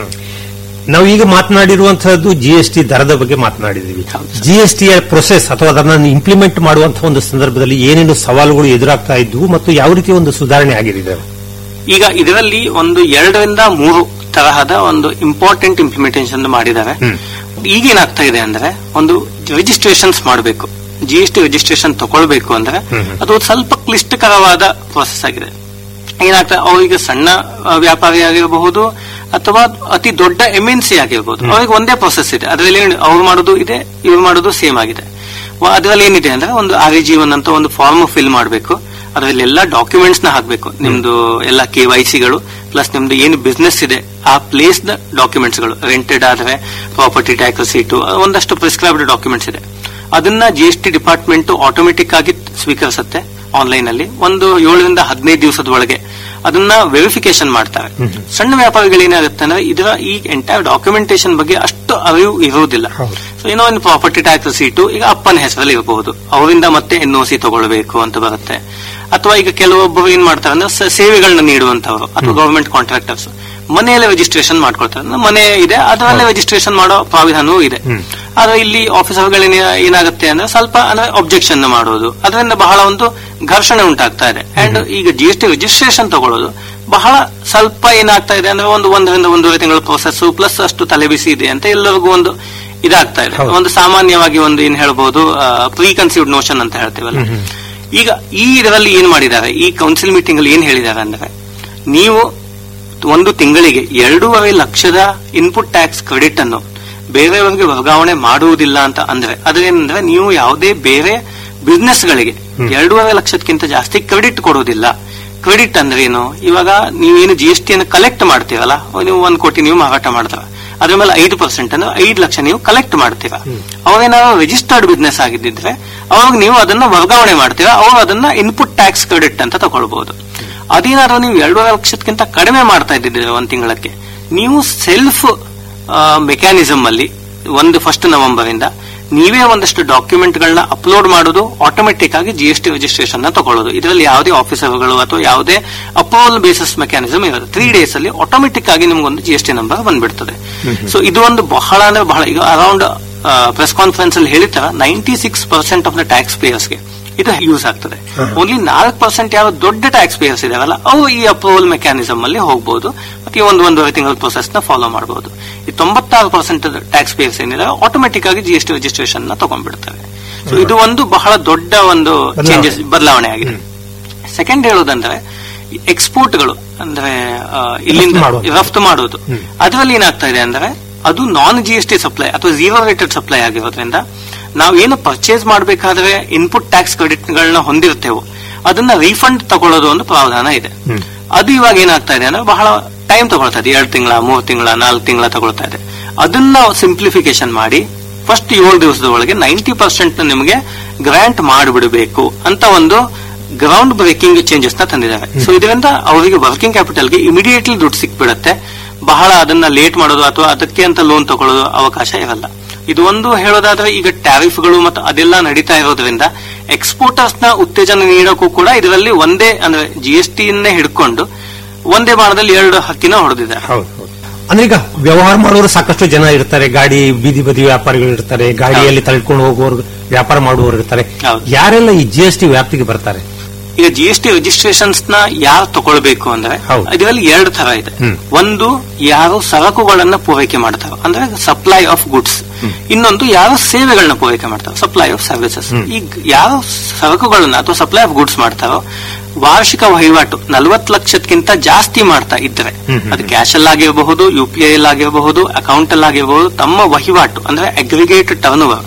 ನಾವು ಈಗ ಮಾತನಾಡಿರುವಂತಹದ್ದು ಜಿ ಎಸ್ ಟಿ ದರದ ಬಗ್ಗೆ ಮಾತನಾಡಿದೀವಿ ಹೌದು ಸರ್. ಜಿ ಎಸ್ ಟಿಯ ಪ್ರೊಸೆಸ್ ಅಥವಾ ಅದನ್ನು ಇಂಪ್ಲಿಮೆಂಟ್ ಮಾಡುವಂತಹ ಒಂದು ಸಂದರ್ಭದಲ್ಲಿ ಏನೇನು ಸವಾಲುಗಳು ಎದುರಾಗ್ತಾ ಇದ್ವು ಮತ್ತು ಯಾವ ರೀತಿಯ ಒಂದು ಸುಧಾರಣೆ ಆಗಿದೆ ಈಗ ಇದರಲ್ಲಿ ಒಂದು ಎರಡರಿಂದ ಮೂರು ತರಹದ ಒಂದು ಇಂಪಾರ್ಟೆಂಟ್ ಇಂಪ್ಲಿಮೆಂಟೇಷನ್ ಮಾಡಿದ್ದಾರೆ ಈಗೇನಾಗ್ತಾ ಇದೆ ಅಂದ್ರೆ ಒಂದು ರಿಜಿಸ್ಟ್ರೇಷನ್ಸ್ ಮಾಡಬೇಕು ಜಿ ಎಸ್ ಟಿ ರಿಜಿಸ್ಟ್ರೇಷನ್ ತಗೊಳ್ಬೇಕು ಅಂದ್ರೆ ಅದು ಒಂದು ಸ್ವಲ್ಪ ಕ್ಲಿಷ್ಟಕರವಾದ ಪ್ರೊಸೆಸ್ ಆಗಿದೆ ಏನಾಗ್ತದೆ ಅವರಿಗೆ ಸಣ್ಣ ಆ, ವ್ಯಾಪಾರಿ ಆಗಿರಬಹುದು ಅಥವಾ ಅತಿ ದೊಡ್ಡ ಎಂಎನ್ಸಿ ಆಗಿರಬಹುದು ಅವರಿಗೆ ಒಂದೇ ಪ್ರೊಸೆಸ್ ಇದೆ ಅದರಲ್ಲಿ ಏನು- ಅವ್ರು ಮಾಡೋದು ಇದೆ ಇವ್ರು ಮಾಡೋದು ಸೇಮ್ ಆಗಿದೆ ವ- ಅದರಲ್ಲಿ ಏನಿದೆ ಅಂದ್ರೆ ಒಂದು ಆರ್ ಜೀವನ್ ಅಂತ ಒಂದು ಫಾರ್ಮ್ ಫಿಲ್ ಮಾಡಬೇಕು ಅದರಲ್ಲಿ ಎಲ್ಲ ಡಾಕ್ಯುಮೆಂಟ್ಸ್ ನ ಹಾಕಬೇಕು ನಿಮ್ದು ಎಲ್ಲ ಕೆ ವೈ ಸಿಗಳು ಪ್ಲಸ್ ನಿಮ್ದು ಏನು ಬಿಸ್ನೆಸ್ ಇದೆ ಆ ಪ್ಲೇಸ್ ದ ಡಾಕ್ಯುಮೆಂಟ್ಸ್ ಗಳು ರೆಂಟೆಡ್ ಆದ್ರೆ ಪ್ರಾಪರ್ಟಿ ಟ್ಯಾಕ್ಸ್ ಸೀಟು ಒಂದಷ್ಟು ಪ್ರಿಸ್ಕ್ರೈಬ್ಡ್ ಡಾಕ್ಯುಮೆಂಟ್ಸ್ ಇದೆ ಅದನ್ನ G S T department automatic ಆಗಿ ಸ್ವೀಕರಿಸುತ್ತೆ ಆನ್ಲೈನ್ ಅಲ್ಲಿ ಒಂದು ಏಳರಿಂದ ಹದಿನೈದು ದಿವಸದ ಒಳಗೆ ಅದನ್ನ ವೆರಿಫಿಕೇಶನ್ ಮಾಡ್ತಾರೆ ಸಣ್ಣ ವ್ಯಾಪಾರಿಗಳು ಏನಾಗುತ್ತೆ ಅಂದ್ರೆ ಇದರ ಈ ಎಂಟೈರ್ ಡಾಕ್ಯುಮೆಂಟೇಶನ್ ಬಗ್ಗೆ ಅಷ್ಟು ಅರಿವು ಇರುವುದಿಲ್ಲ ಸೊ ಏನೋ ಒಂದು ಪ್ರಾಪರ್ಟಿ ಟ್ಯಾಕ್ಸ್ ಸೀಟು ಈಗ ಅಪ್ಪನ ಹೆಸರಲ್ಲಿ ಇರಬಹುದು ಅವರಿಂದ ಮತ್ತೆ ಎನ್ ಸಿ ತಗೊಳ್ಬೇಕು ಅಂತ ಬರುತ್ತೆ ಅಥವಾ ಈಗ ಕೆಲವೊಬ್ಬರು ಏನ್ ಮಾಡ್ತಾರೆ ಅಂದ್ರೆ ಸ- ಸೇವೆಗಳನ್ನ ನೀಡುವಂತವರು ಅಥವಾ ಗವರ್ಮೆಂಟ್ ಕಾಂಟ್ರಾಕ್ಟರ್ಸ್ ಮನೆಯಲ್ಲೇ ರಿಜಿಸ್ಟ್ರೇಷನ್ ಮಾಡ್ಕೊಳ್ತಾರೆ ಅಂದ್ರೆ ಮನೆ ಇದೆ ಅದರಲ್ಲೇ ರಿಜಿಸ್ಟ್ರೇಷನ್ ಮಾಡೋ ಪ್ರಾವಿಧಾನವೂ ಇದೆ ಆದ್ರೆ ಇಲ್ಲಿ ಆಫೀಸರ್ಗಳು ಏನಾಗುತ್ತೆ ಅಂದ್ರೆ ಸ್ವಲ್ಪ ಅಂದ್ರೆ ಒಬ್ಜೆಕ್ಷನ್ ಮಾಡೋದು ಅದರಿಂದ ಬಹಳ ಒಂದು ಘರ್ಷಣೆ ಉಂಟಾಗ್ತಾ ಇದೆ ಅಂಡ್ ಈಗ ಜಿ ಎಸ್ ಟಿ ರಿಜಿಸ್ಟ್ರೇಷನ್ ತಗೊಳ್ಳೋದು ಬಹಳ ಸ್ವಲ್ಪ ಏನಾಗ್ತಾ ಇದೆ ಅಂದ್ರೆ ಒಂದು ಒಂದರಿಂದ ಒಂದೂವರೆ ತಿಂಗಳ ಪ್ರೊಸೆಸ್ ಪ್ಲಸ್ ಅಷ್ಟು ತಲೆಬಿಸಿ ಇದೆ ಅಂತ ಎಲ್ಲರಿಗೂ ಒಂದು ಇದಾಗ್ತಾ ಇದೆ ಒಂದು ಸಾಮಾನ್ಯವಾಗಿ ಒಂದು ಏನ್ ಹೇಳ್ಬಹುದು ಪ್ರೀ ಕನ್ಸೀವ್ಡ್ ನೋಷನ್ ಅಂತ ಹೇಳ್ತೇವಲ್ಲ ಈಗ ಈ ಇದರಲ್ಲಿ ಏನ್ ಮಾಡಿದ್ದಾರೆ ಈ ಕೌನ್ಸಿಲ್ ಮೀಟಿಂಗ್ ಅಲ್ಲಿ ಏನ್ ಹೇಳಿದ್ದಾರೆ ಅಂದ್ರೆ ನೀವು ಒಂದು ತಿಂಗಳಿಗೆ ಎರಡೂವರೆ ಲಕ್ಷದ ಇನ್ಪುಟ್ ಟ್ಯಾಕ್ಸ್ ಕ್ರೆಡಿಟ್ ಅನ್ನು ಬೇರೆಯವರಿಗೆ ವರ್ಗಾವಣೆ ಮಾಡುವುದಿಲ್ಲ ಅಂತ ಅಂದ್ರೆ ಅದೇನಂದ್ರೆ ನೀವು ಯಾವುದೇ ಬೇರೆ ಬಿಸ್ನೆಸ್ ಗಳಿಗೆ ಎರಡೂವರೆ ಲಕ್ಷಕ್ಕಿಂತ ಜಾಸ್ತಿ ಕ್ರೆಡಿಟ್ ಕೊಡೋದಿಲ್ಲ ಕ್ರೆಡಿಟ್ ಅಂದ್ರೆ ಏನು ಇವಾಗ ನೀವೇನು ಜಿ ಎಸ್ ಟಿ ಅನ್ನು ಕಲೆಕ್ಟ್ ಮಾಡ್ತೀರಲ್ಲ ನೀವು ಒಂದ್ ಕೋಟಿ ನೀವು ಮಾರಾಟ ಮಾಡ್ತಾರ ಅದ್ರ ಮೇಲೆ ಐದು ಪರ್ಸೆಂಟ್ ಅಂದ್ರೆ ಐದು ಲಕ್ಷ ನೀವು ಕಲೆಕ್ಟ್ ಮಾಡ್ತೀರಾ ಅವಾಗೇನಾದ್ರು ರಿಜಿಸ್ಟರ್ಡ್ ಬಿಸ್ನೆಸ್ ಆಗಿದ್ದಿದ್ರೆ ಅವಾಗ ನೀವು ಅದನ್ನ ವರ್ಗಾವಣೆ ಮಾಡ್ತೀರಾ ಅವಾಗ ಅದನ್ನ ಇನ್ಪುಟ್ ಟ್ಯಾಕ್ಸ್ ಕ್ರೆಡಿಟ್ ಅಂತ ತಗೊಳ್ಬಹುದು ಅದೇನಾದ್ರೂ ನೀವು ಎರಡೂವರೆ ಲಕ್ಷಕ್ಕಿಂತ ಕಡಿಮೆ ಮಾಡ್ತಾ ಇದ್ದಿದ್ರೆ ಒಂದ್ ತಿಂಗಳಕ್ಕೆ ನೀವು ಸೆಲ್ಫ್ ಮೆಕ್ಯಾನಿಸಮ್ ಅಲ್ಲಿ ಒಂದು ಫಸ್ಟ್ ನವೆಂಬರ್ ಇಂದ ನೀವೇ ಒಂದಷ್ಟು ಡಾಕ್ಯುಮೆಂಟ್ ಗಳನ್ನ ಅಪ್ಲೋಡ್ ಮಾಡೋದು ಆಟೋಮೆಟಿಕ್ ಆಗಿ ಜಿ ಎಸ್ ಟಿ ರಿಜಿಸ್ಟ್ರೇಷನ್ ತಗೊಳ್ಳೋದು ಇದರಲ್ಲಿ ಯಾವುದೇ ಆಫೀಸರ್ಗಳು ಅಥವಾ ಯಾವುದೇ ಅಪ್ರೂವಲ್ ಬೇಸಿಸ್ ಮೆಕ್ಯಾನಿಸಮ್ ಇರುತ್ತೆ ತ್ರೀ ಡೇಸ್ ಅಲ್ಲಿ ಆಟೋಮೆಟಿಕ್ ಆಗಿ ನಿಮ್ಗೊಂದು ಜಿ ಎಸ್ ಟಿ ನಂಬರ್ ಬಂದ್ಬಿಡ್ತದೆ ಸೊ ಇದು ಒಂದು ಬಹಳ ಅಂದ್ರೆ ಬಹಳ ಈಗ ಅರೌಂಡ್ ಪ್ರೆಸ್ ಕಾನ್ಫರೆನ್ಸ್ ಅಲ್ಲಿ ಹೇಳಿತರ ninety six percent of the tax ಪೇಯರ್ಸ್ಗೆ ಇದು ಯೂಸ್ ಆಗ್ತದೆ ಓನ್ಲಿ ನಾಲ್ಕು ಪರ್ಸೆಂಟ್ ಯಾವ ದೊಡ್ಡ ಟ್ಯಾಕ್ಸ್ ಪೇಯರ್ಸ್ ಇದಾವಲ್ಲ ಅವು ಈ ಅಪ್ರೂವಲ್ ಮೆಕ್ಯಾನಿಸಮ್ ಅಲ್ಲಿ ಹೋಗಬಹುದು ಮತ್ತೆ ಈ ಒಂದು ಒಂದೂವರೆ ತಿಂಗಳ ಪ್ರೊಸೆಸ್ ನ ಫಾಲೋ ಮಾಡಬಹುದು ಈ ತೊಂಬತ್ತಾರು ಪರ್ಸೆಂಟ್ ಟ್ಯಾಕ್ಸ್ ಪೇಯರ್ಸ್ ಏನಿದೆ ಆಟೋಮೆಟಿಕ್ ಆಗಿ ಜಿ ಎಸ್ ಟಿ ರಿಜಿಸ್ಟ್ರೇಷನ್ ನ ತಗೊಂಡ್ಬಿಡ್ತವೆ ಸೊ ಇದು ಒಂದು ಬಹಳ ದೊಡ್ಡ ಒಂದು ಚೇಂಜಸ್ ಬದಲಾವಣೆ ಆಗಿದೆ ಸೆಕೆಂಡ್ ಹೇಳೋದಂದ್ರೆ ಎಕ್ಸ್ಪೋರ್ಟ್ಗಳು ಅಂದ್ರೆ ಆ, ಇಲ್ಲಿಂದ ಮಾಡುವುದು. ರಫ್ತು ಮಾಡೋದು ಅದರಲ್ಲಿ ಏನಾಗ್ತಾ ಇದೆ ಅಂದ್ರೆ ಅದು non G S T supply ಅಥವಾ ಝೀರೋ ರೇಟೆಡ್ ಸಪ್ಲೈ ಆಗಿರೋದ್ರಿಂದ ನಾವು ಏನು ಪರ್ಚೇಸ್ ಮಾಡಬೇಕಾದ್ರೆ ಇನ್ಪುಟ್ ಟ್ಯಾಕ್ಸ್ ಕ್ರೆಡಿಟ್ಗಳನ್ನ ಹೊಂದಿರ್ತೇವೋ ಅದನ್ನ ರೀಫಂಡ್ ತಗೊಳ್ಳೋದು ಒಂದು ಪ್ರಾವಧಾನ ಇದೆ ಅದು ಇವಾಗ ಏನಾಗ್ತಾ ಇದೆ ಅಂದ್ರೆ ಬಹಳ ಟೈಮ್ ತಗೊಳ್ತಾ ಇದೆ ಎರಡು ತಿಂಗಳ ಮೂರು ತಿಂಗಳ ನಾಲ್ಕು ತಿಂಗಳ ತಗೊಳ್ತಾ ಇದೆ ಅದನ್ನ ಸಿಂಪ್ಲಿಫಿಕೇಶನ್ ಮಾಡಿ ಫಸ್ಟ್ ಏಳು ದಿವಸದ ಒಳಗೆ ನೈಂಟಿ ಪರ್ಸೆಂಟ್ ನಿಮಗೆ ಗ್ರಾಂಟ್ ಮಾಡಿಬಿಡಬೇಕು ಅಂತ ಒಂದು ಗ್ರೌಂಡ್ ಬ್ರೇಕಿಂಗ್ ಚೇಂಜಸ್ ನ ತಂದಿದ್ದಾರೆ ಸೊ ಇದರಿಂದ ಅವರಿಗೆ ವರ್ಕಿಂಗ್ ಕ್ಯಾಪಿಟಲ್ಗೆ ಇಮಿಡಿಯೇಟ್ಲಿ ದುಡ್ಡು ಸಿಕ್ಬಿಡತ್ತೆ ಬಹಳ ಅದನ್ನ ಲೇಟ್ ಮಾಡೋದು ಅಥವಾ ಅದಕ್ಕೆ ಅಂತ ಲೋನ್ ತಗೊಳ್ಳೋದು ಅವಕಾಶ ಇರಲ್ಲ ಇದು ಒಂದು ಹೇಳೋದಾದ್ರೆ ಈಗ ಟ್ಯಾರಿಫ್ಗಳು ಮತ್ತು ಅದೆಲ್ಲ ನಡೀತಾ ಇರೋದ್ರಿಂದ ಎಕ್ಸ್ಪೋರ್ಟರ್ಸ್ ನ ಉತ್ತೇಜನ ನೀಡೋಕ್ಕೂ ಕೂಡ ಇದರಲ್ಲಿ ಒಂದೇ ಅಂದ್ರೆ ಜಿ ಎಸ್ ಟಿಯನ್ನೇ ಹಿಡ್ಕೊಂಡು ಒಂದೇ ಬಾಣದಲ್ಲಿ ಎರಡು ಹಕ್ಕಿನ ಹೊಡೆದಿದ್ದಾರೆ ಹೌದು ಹೌದು. ಅಂದ್ರೆ ಈಗ ವ್ಯವಹಾರ ಮಾಡೋರು ಸಾಕಷ್ಟು ಜನ ಇರ್ತಾರೆ ಗಾಡಿ ಬೀದಿ ಬದಿ ವ್ಯಾಪಾರಿಗಳು ಇರ್ತಾರೆ ಗಾಡಿಯಲ್ಲಿ ತಳ್ಕೊಂಡು ಹೋಗುವವರು ವ್ಯಾಪಾರ ಮಾಡುವವರು ಇರ್ತಾರೆ ಹೌದು. ಯಾರೆಲ್ಲ ಈ ಜಿ ಎಸ್ ಟಿ ವ್ಯಾಪ್ತಿಗೆ ಬರ್ತಾರೆ ಈಗ ಜಿ ಎಸ್ ಟಿ ರಿಜಿಸ್ಟ್ರೇಷನ್ಸ್ ನ ಯಾರು ತಗೊಳ್ಬೇಕು ಅಂದ್ರೆ ಹೌದು. ಇದರಲ್ಲಿ ಎರಡು ತರ ಇದೆ ಹ್ಮ್. ಒಂದು ಯಾರು ಸರಕುಗಳನ್ನ ಪೂರೈಕೆ ಮಾಡ್ತಾರೆ ಅಂದ್ರೆ ಸಪ್ಲೈ ಆಫ್ ಗುಡ್ಸ್ ಇನ್ನೊಂದು ಯಾರು ಸೇವೆಗಳನ್ನ ಪೂರೈಕೆ ಮಾಡ್ತಾರೆ ಸಪ್ಲೈ ಆಫ್ ಸರ್ವಿಸಸ್ ಈಗ ಯಾರು ಸರಕುಗಳನ್ನ ಅಥವಾ ಸಪ್ಲೈ ಆಫ್ ಗುಡ್ಸ್ ಮಾಡ್ತಾರೋ ವಾರ್ಷಿಕ ವಹಿವಾಟು ನಲವತ್ತು ಲಕ್ಷಕ್ಕಿಂತ ಜಾಸ್ತಿ ಮಾಡ್ತಾ ಇದ್ರೆ ಅದು ಕ್ಯಾಶ್ ಅಲ್ಲಾಗಿರಬಹುದು ಯು ಪಿ ಐ ಆಗಿರಬಹುದು ಅಕೌಂಟ್ ಅಲ್ಲಾಗಿರಬಹುದು ತಮ್ಮ ವಹಿವಾಟು ಅಂದ್ರೆ ಅಗ್ರಿಗೇಟ್ ಟರ್ನ್ ಓವರ್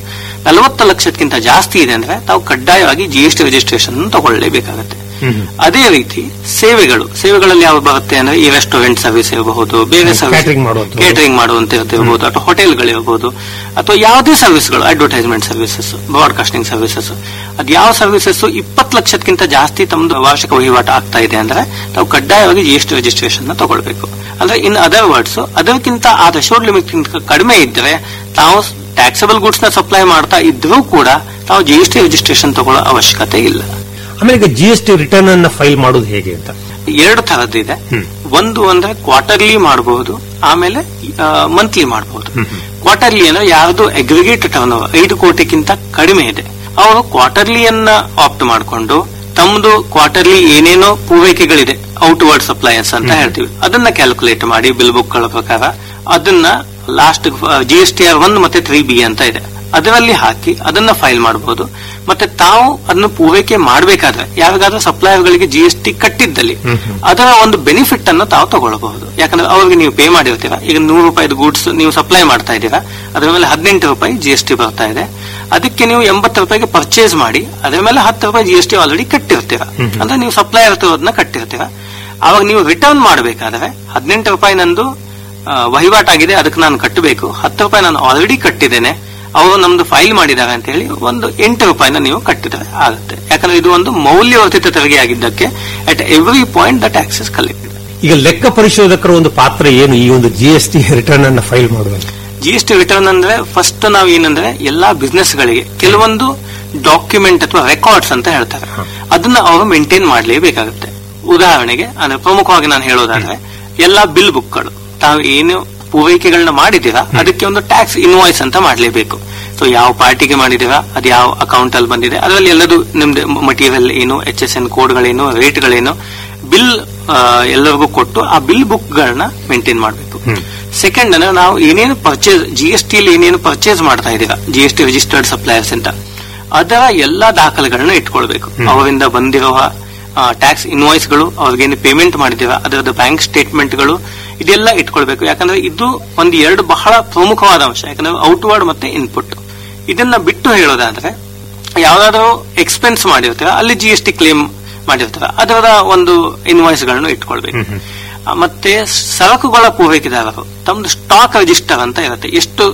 ನಲವತ್ತು ಲಕ್ಷಕ್ಕಿಂತ ಜಾಸ್ತಿ ಇದೆ ಅಂದ್ರೆ ತಾವು ಕಡ್ಡಾಯವಾಗಿ ಜಿಎಸ್ಟಿ ರಿಜಿಸ್ಟ್ರೇಷನ್ ತಗೊಳ್ಳೇಬೇಕಾಗತ್ತೆ ಅದೇ ರೀತಿ ಸೇವೆಗಳು ಸೇವೆಗಳಲ್ಲಿ ಯಾವ ಬರುತ್ತೆ ಅಂದ್ರೆ ಈ ರೆಸ್ಟೋರೆಂಟ್ ಸರ್ವಿಸ್ ಇರಬಹುದು ಬೇರೆ ಸರ್ವಿಸ್ Catering ಮಾಡುವಂಥದ್ದು. ಕೇಟರಿಂಗ್ ಮಾಡುವಂತ ಇರಬಹುದು ಅಥವಾ ಹೋಟೆಲ್ಗಳಿರಬಹುದು ಅಥವಾ ಯಾವುದೇ ಸರ್ವಿಸ್ಗಳು ಅಡ್ವರ್ಟೈಸ್ಮೆಂಟ್ ಸರ್ವಿಸಸ್ ಬ್ರಾಡ್ಕಾಸ್ಟಿಂಗ್ ಸರ್ವಿಸಸ್ ಅದು ಯಾವ ಸರ್ವಿಸಸ್ ಇಪ್ಪತ್ತು ಲಕ್ಷಕ್ಕಿಂತ ಜಾಸ್ತಿ ತಮ್ಮದು ವಾರ್ಷಿಕ ವಹಿವಾಟು ಆಗ್ತಾ ಇದೆ ಅಂದ್ರೆ ತಾವು ಕಡ್ಡಾಯವಾಗಿ ಜಿಎಸ್ಟಿ ರಿಜಿಸ್ಟ್ರೇಷನ್ ತಗೊಳ್ಬೇಕು ಅಂದ್ರೆ ಇನ್ ಅದರ್ ವರ್ಡ್ಸ್ ಅದಕ್ಕಿಂತ ಆ ಥ್ರೆಶೋಲ್ಡ್ ಲಿಮಿಟ್ ಕಡಿಮೆ ಇದ್ರೆ ತಾವು ಟ್ಯಾಕ್ಸಬಲ್ ಗುಡ್ಸ್ ನ ಸಪ್ಲೈ ಮಾಡ್ತಾ ಇದ್ರೂ ಕೂಡ ತಾವು ಜಿಎಸ್ಟಿ ರಿಜಿಸ್ಟ್ರೇಷನ್ ತಗೊಳ್ಳೋ ಅವಶ್ಯಕತೆ ಇಲ್ಲ ಆಮೇಲೆ ಈಗ ಜಿ ಎಸ್ ಟಿ ರಿಟರ್ನ್ ಅನ್ನ ಫೈಲ್ ಮಾಡೋದು ಹೇಗೆ ಅಂತ ಎರಡು ತರದ್ದಿದೆ ಒಂದು ಅಂದ್ರೆ ಕ್ವಾರ್ಟರ್ಲಿ ಮಾಡಬಹುದು ಆಮೇಲೆ ಮಂತ್ಲಿ ಮಾಡಬಹುದು ಕ್ವಾರ್ಟರ್ಲಿ ಅಂದ್ರೆ ಯಾರ್ದು ಅಗ್ರಿಗೇಟ್ ಟರ್ನ್ ಐದು ಕೋಟಿಗಿಂತ ಕಡಿಮೆ ಇದೆ ಅವರು ಕ್ವಾರ್ಟರ್ಲಿಯನ್ನ ಆಪ್ಟ್ ಮಾಡಿಕೊಂಡು ತಮ್ಮದು ಕ್ವಾರ್ಟರ್ಲಿ ಏನೇನೋ ಪೂರೈಕೆಗಳಿದೆ ಔಟ್ವರ್ಡ್ ಸಪ್ಲೈಯರ್ಸ್ ಅಂತ ಹೇಳ್ತೀವಿ ಅದನ್ನ ಕ್ಯಾಲ್ಕುಲೇಟ್ ಮಾಡಿ ಬಿಲ್ ಬುಕ್ಗಳ ಪ್ರಕಾರ ಅದನ್ನ last G S T R one ಮತ್ತೆ ತ್ರೀ ಬಿ ಅಂತ ಇದೆ ಅದರಲ್ಲಿ ಹಾಕಿ ಅದನ್ನ ಫೈಲ್ ಮಾಡಬಹುದು ಮತ್ತೆ ತಾವು ಅದನ್ನು ಪೂರೈಕೆ ಮಾಡಬೇಕಾದ್ರೆ ಯಾರಿಗಾದ್ರೂ ಸಪ್ಲೈಯರ್ಗಳಿಗೆ ಜಿ ಎಸ್ ಟಿ ಕಟ್ಟಿದ್ದಲ್ಲಿ ಅದರ ಒಂದು ಬೆನಿಫಿಟ್ ಅನ್ನು ತಾವು ತಗೊಳ್ಳಬಹುದು ಯಾಕಂದ್ರೆ ಅವ್ರಿಗೆ ನೀವು ಪೇ ಮಾಡಿರ್ತೀರಾ ಈಗ ನೂರು ರೂಪಾಯಿದು ಗೂಡ್ಸ್ ನೀವು ಸಪ್ಲೈ ಮಾಡ್ತಾ ಇದ್ದೀರಾ ಅದರ ಮೇಲೆ ಹದಿನೆಂಟು ರೂಪಾಯಿ ಜಿ ಎಸ್ ಟಿ ಬರ್ತಾ ಇದೆ ಅದಕ್ಕೆ ನೀವು ಎಂಬತ್ತು ರೂಪಾಯಿಗೆ ಪರ್ಚೇಸ್ ಮಾಡಿ ಅದರ ಮೇಲೆ ಹತ್ತು ರೂಪಾಯಿ ಜಿ ಎಸ್ ಟಿ ಆಲ್ರೆಡಿ ಕಟ್ಟಿರ್ತೀರಾ ಅಂದ್ರೆ ನೀವು ಸಪ್ಲೈಯರ್ ಅದನ್ನ ಕಟ್ಟಿರ್ತೀರಾ ಅವಾಗ ನೀವು ರಿಟರ್ನ್ ಮಾಡಬೇಕಾದ್ರೆ ಹದಿನೆಂಟು ರೂಪಾಯಿ ನಂದು ಆ, ವಹಿವಾಟಾಗಿದೆ ಅದಕ್ಕೆ ನಾನು ಕಟ್ಟಬೇಕು ಹತ್ತು ರೂಪಾಯಿ ನಾನು ಆಲ್ರೆಡಿ ಕಟ್ಟಿದ್ದೇನೆ ಅವರು ನಮ್ದು ಫೈಲ್ ಮಾಡಿದ್ದಾರೆ ಅಂತ ಹೇಳಿ ಒಂದು ಎಂಟು ರೂಪಾಯಿನ ನೀವು ಕಟ್ಟಿದ್ರೆ ಆಗುತ್ತೆ ಯಾಕಂದ್ರೆ ಇದು ಒಂದು ಮೌಲ್ಯವರ್ಧಿತ ತೆರಿಗೆ ಆಗಿದ್ದಕ್ಕೆ at every point the taxes collected ಈಗ ಲೆಕ್ಕ ಪರಿಶೋಧಕರ ಒಂದು ಪಾತ್ರ ಏನು ಈ ಒಂದು ಜಿ ಎಸ್ ಟಿ ರಿಟರ್ನ್ ಅನ್ನ ಫೈಲ್ ಮಾಡುವಾಗ ಜಿ ಎಸ್ ಟಿ ರಿಟರ್ನ್ ಅಂದ್ರೆ ಫಸ್ಟ್ ನಾವು ಏನಂದ್ರೆ ಎಲ್ಲಾ ಬಿಸ್ನೆಸ್ ಗಳಿಗೆ ಕೆಲವೊಂದು ಡಾಕ್ಯುಮೆಂಟ್ ಅಥವಾ ರೆಕಾರ್ಡ್ಸ್ ಅಂತ ಹೇಳ್ತಾರೆ ಅದನ್ನ ಅವರು ಮೇಂಟೈನ್ ಮಾಡಲೇಬೇಕಾಗುತ್ತೆ ಉದಾಹರಣೆಗೆ ಅಂದ್ರೆ ಪ್ರಮುಖವಾಗಿ ನಾನು ಹೇಳೋದಾದ್ರೆ ಎಲ್ಲಾ ಬಿಲ್ ಬುಕ್ಗಳು ತಾವು ಏನು ಪೂರೈಕೆಗಳನ್ನ ಮಾಡಿದೀರಾ ಅದಕ್ಕೆ ಒಂದು ಟ್ಯಾಕ್ಸ್ ಇನ್ವಾಯ್ಸ್ ಅಂತ ಮಾಡಲೇಬೇಕು ಸೊ ಯಾವ ಪಾರ್ಟಿಗೆ ಮಾಡಿದೀರಾ ಅದು ಯಾವ ಅಕೌಂಟ್ ಅಲ್ಲಿ ಬಂದಿದೆ ಅದರಲ್ಲಿ ಎಲ್ಲದು ನಿಮ್ದು ಮಟೀರಿಯಲ್ ಏನು ಎಚ್ ಎಸ್ ಎನ್ ಕೋಡ್ಗಳೇನು ರೇಟ್ಗಳೇನು ಬಿಲ್ ಎಲ್ಲರಿಗೂ ಕೊಟ್ಟು ಆ ಬಿಲ್ ಬುಕ್ ಗಳನ್ನ ಮೇಂಟೈನ್ ಮಾಡಬೇಕು ಸೆಕೆಂಡ್ ಅಂದ್ರೆ ನಾವು ಏನೇನು ಪರ್ಚೇಸ್ ಜಿ ಎಸ್ ಟಿ ಏನೇನು ಪರ್ಚೇಸ್ ಮಾಡ್ತಾ ಇದ್ದೀರಾ G S T registered suppliers ಅಂತ ಅದರ ಎಲ್ಲಾ ದಾಖಲೆಗಳನ್ನ ಇಟ್ಕೊಳ್ಬೇಕು ಅವರಿಂದ ಬಂದಿರುವ ಟ್ಯಾಕ್ಸ್ ಇನ್ವಾಯ್ಸ್ ಗಳು ಅವ್ರಿಗೇನು ಪೇಮೆಂಟ್ ಮಾಡಿದೀರಾ ಅದರದ ಬ್ಯಾಂಕ್ ಸ್ಟೇಟ್ಮೆಂಟ್ಗಳು ಇದೆಲ್ಲ ಇಟ್ಕೊಳ್ಬೇಕು ಯಾಕಂದ್ರೆ ಇದು ಒಂದು ಎರಡು ಬಹಳ ಪ್ರಮುಖವಾದ ಅಂಶ ಯಾಕಂದ್ರೆ ಔಟ್ವರ್ಡ್ ಮತ್ತೆ ಇನ್ಪುಟ್ ಇದನ್ನ ಬಿಟ್ಟು ಹೇಳೋದಾದ್ರೆ ಯಾವ್ದಾದ್ರು ಎಕ್ಸ್ಪೆನ್ಸ್ ಮಾಡಿರ್ತೀರ ಅಲ್ಲಿ ಜಿ ಎಸ್ ಟಿ ಕ್ಲೇಮ್ ಮಾಡಿರ್ತೀರ ಅದರ ಒಂದು ಇನ್ವಾಯ್ಸ್ ಗಳನ್ನು ಇಟ್ಕೊಳ್ಬೇಕು ಆ, ಮತ್ತೆ ಸರಕುಗಳ ಪೂರೈಕೆದಾರರು ತಮ್ದು ಸ್ಟಾಕ್ ರಿಜಿಸ್ಟರ್ ಅಂತ ಇರುತ್ತೆ ಎಷ್ಟು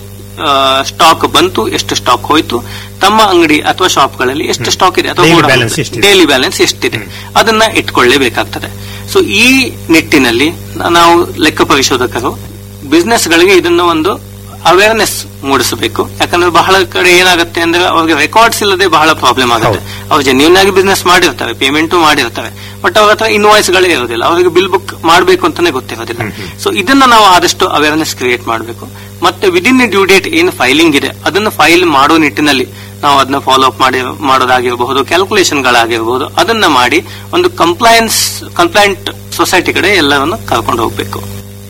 ಸ್ಟಾಕ್ ಬಂತು ಎಷ್ಟು ಸ್ಟಾಕ್ ಹೋಯ್ತು ತಮ್ಮ ಅಂಗಡಿ ಅಥವಾ ಶಾಪ್ಗಳಲ್ಲಿ ಎಷ್ಟು ಸ್ಟಾಕ್ ಇದೆ Daily ಅಥವಾ balance ಎಷ್ಟಿದೆ? ಡೈಲಿ ಬ್ಯಾಲೆನ್ಸ್ ಎಷ್ಟಿದೆ ಅದನ್ನ ಇಟ್ಕೊಳ್ಳೇಬೇಕಾಗ್ತದೆ ಸೊ ಈ ನಿಟ್ಟಿನಲ್ಲಿ ನ- ನಾವು ಲೆಕ್ಕ ಪರಿಶೋಧಕರು ಬಿಸ್ನೆಸ್ ಗಳಿಗೆ ಇದನ್ನ ಒಂದು ಅವೇರ್ನೆಸ್ ಮೂಡಿಸಬೇಕು ಯಾಕಂದ್ರೆ ಬಹಳ ಕಡೆ ಏನಾಗುತ್ತೆ ಅಂದ್ರೆ ಅವ್ರಿಗೆ ರೆಕಾರ್ಡ್ಸ್ ಇಲ್ಲದೆ ಬಹಳ ಪ್ರಾಬ್ಲಮ್ ಆಗುತ್ತೆ ಅವ್ರು ಜೆನ್ಯೂನ್ ಆಗಿ ಬಿಸ್ನೆಸ್ ಮಾಡಿರ್ತಾರೆ ಪೇಮೆಂಟ್ ಮಾಡಿರ್ತಾರೆ ಬಟ್ ಅವ್ರ ಹತ್ರ ಇನ್ವಾಯ್ಸ್ ಗಳೇ ಇರೋದಿಲ್ಲ ಅವರಿಗೆ ಬಿಲ್ ಬುಕ್ ಮಾಡಬೇಕು ಅಂತಾನೆ ಗೊತ್ತಿರೋದಿಲ್ಲ ಸೊ ಇದನ್ನ ನಾವು ಆದಷ್ಟು ಅವೇರ್ನೆಸ್ ಕ್ರಿಯೇಟ್ ಮಾಡಬೇಕು ಮತ್ತೆ ವಿದಿನ್ ಡ್ಯೂ ಡೇಟ್ ಏನು ಫೈಲಿಂಗ್ ಇದೆ ಅದನ್ನ ಫೈಲ್ ಮಾಡೋ ನಿಟ್ಟಿನಲ್ಲಿ ನಾವು ಅದನ್ನ ಫಾಲೋ ಅಪ್ ಮಾಡಿ ಮಾಡೋದಾಗಿರಬಹುದು ಕ್ಯಾಲ್ಕುಲೇಷನ್ ಗಳಾಗಿರಬಹುದು ಅದನ್ನ ಮಾಡಿ ಒಂದು ಕಂಪ್ಲೈನ್ಸ್ ಕಂಪ್ಲೈಂಟ್ ಸೊಸೈಟಿ ಕಡೆ ಎಲ್ಲವನ್ನು ಕರ್ಕೊಂಡು ಹೋಗ್ಬೇಕು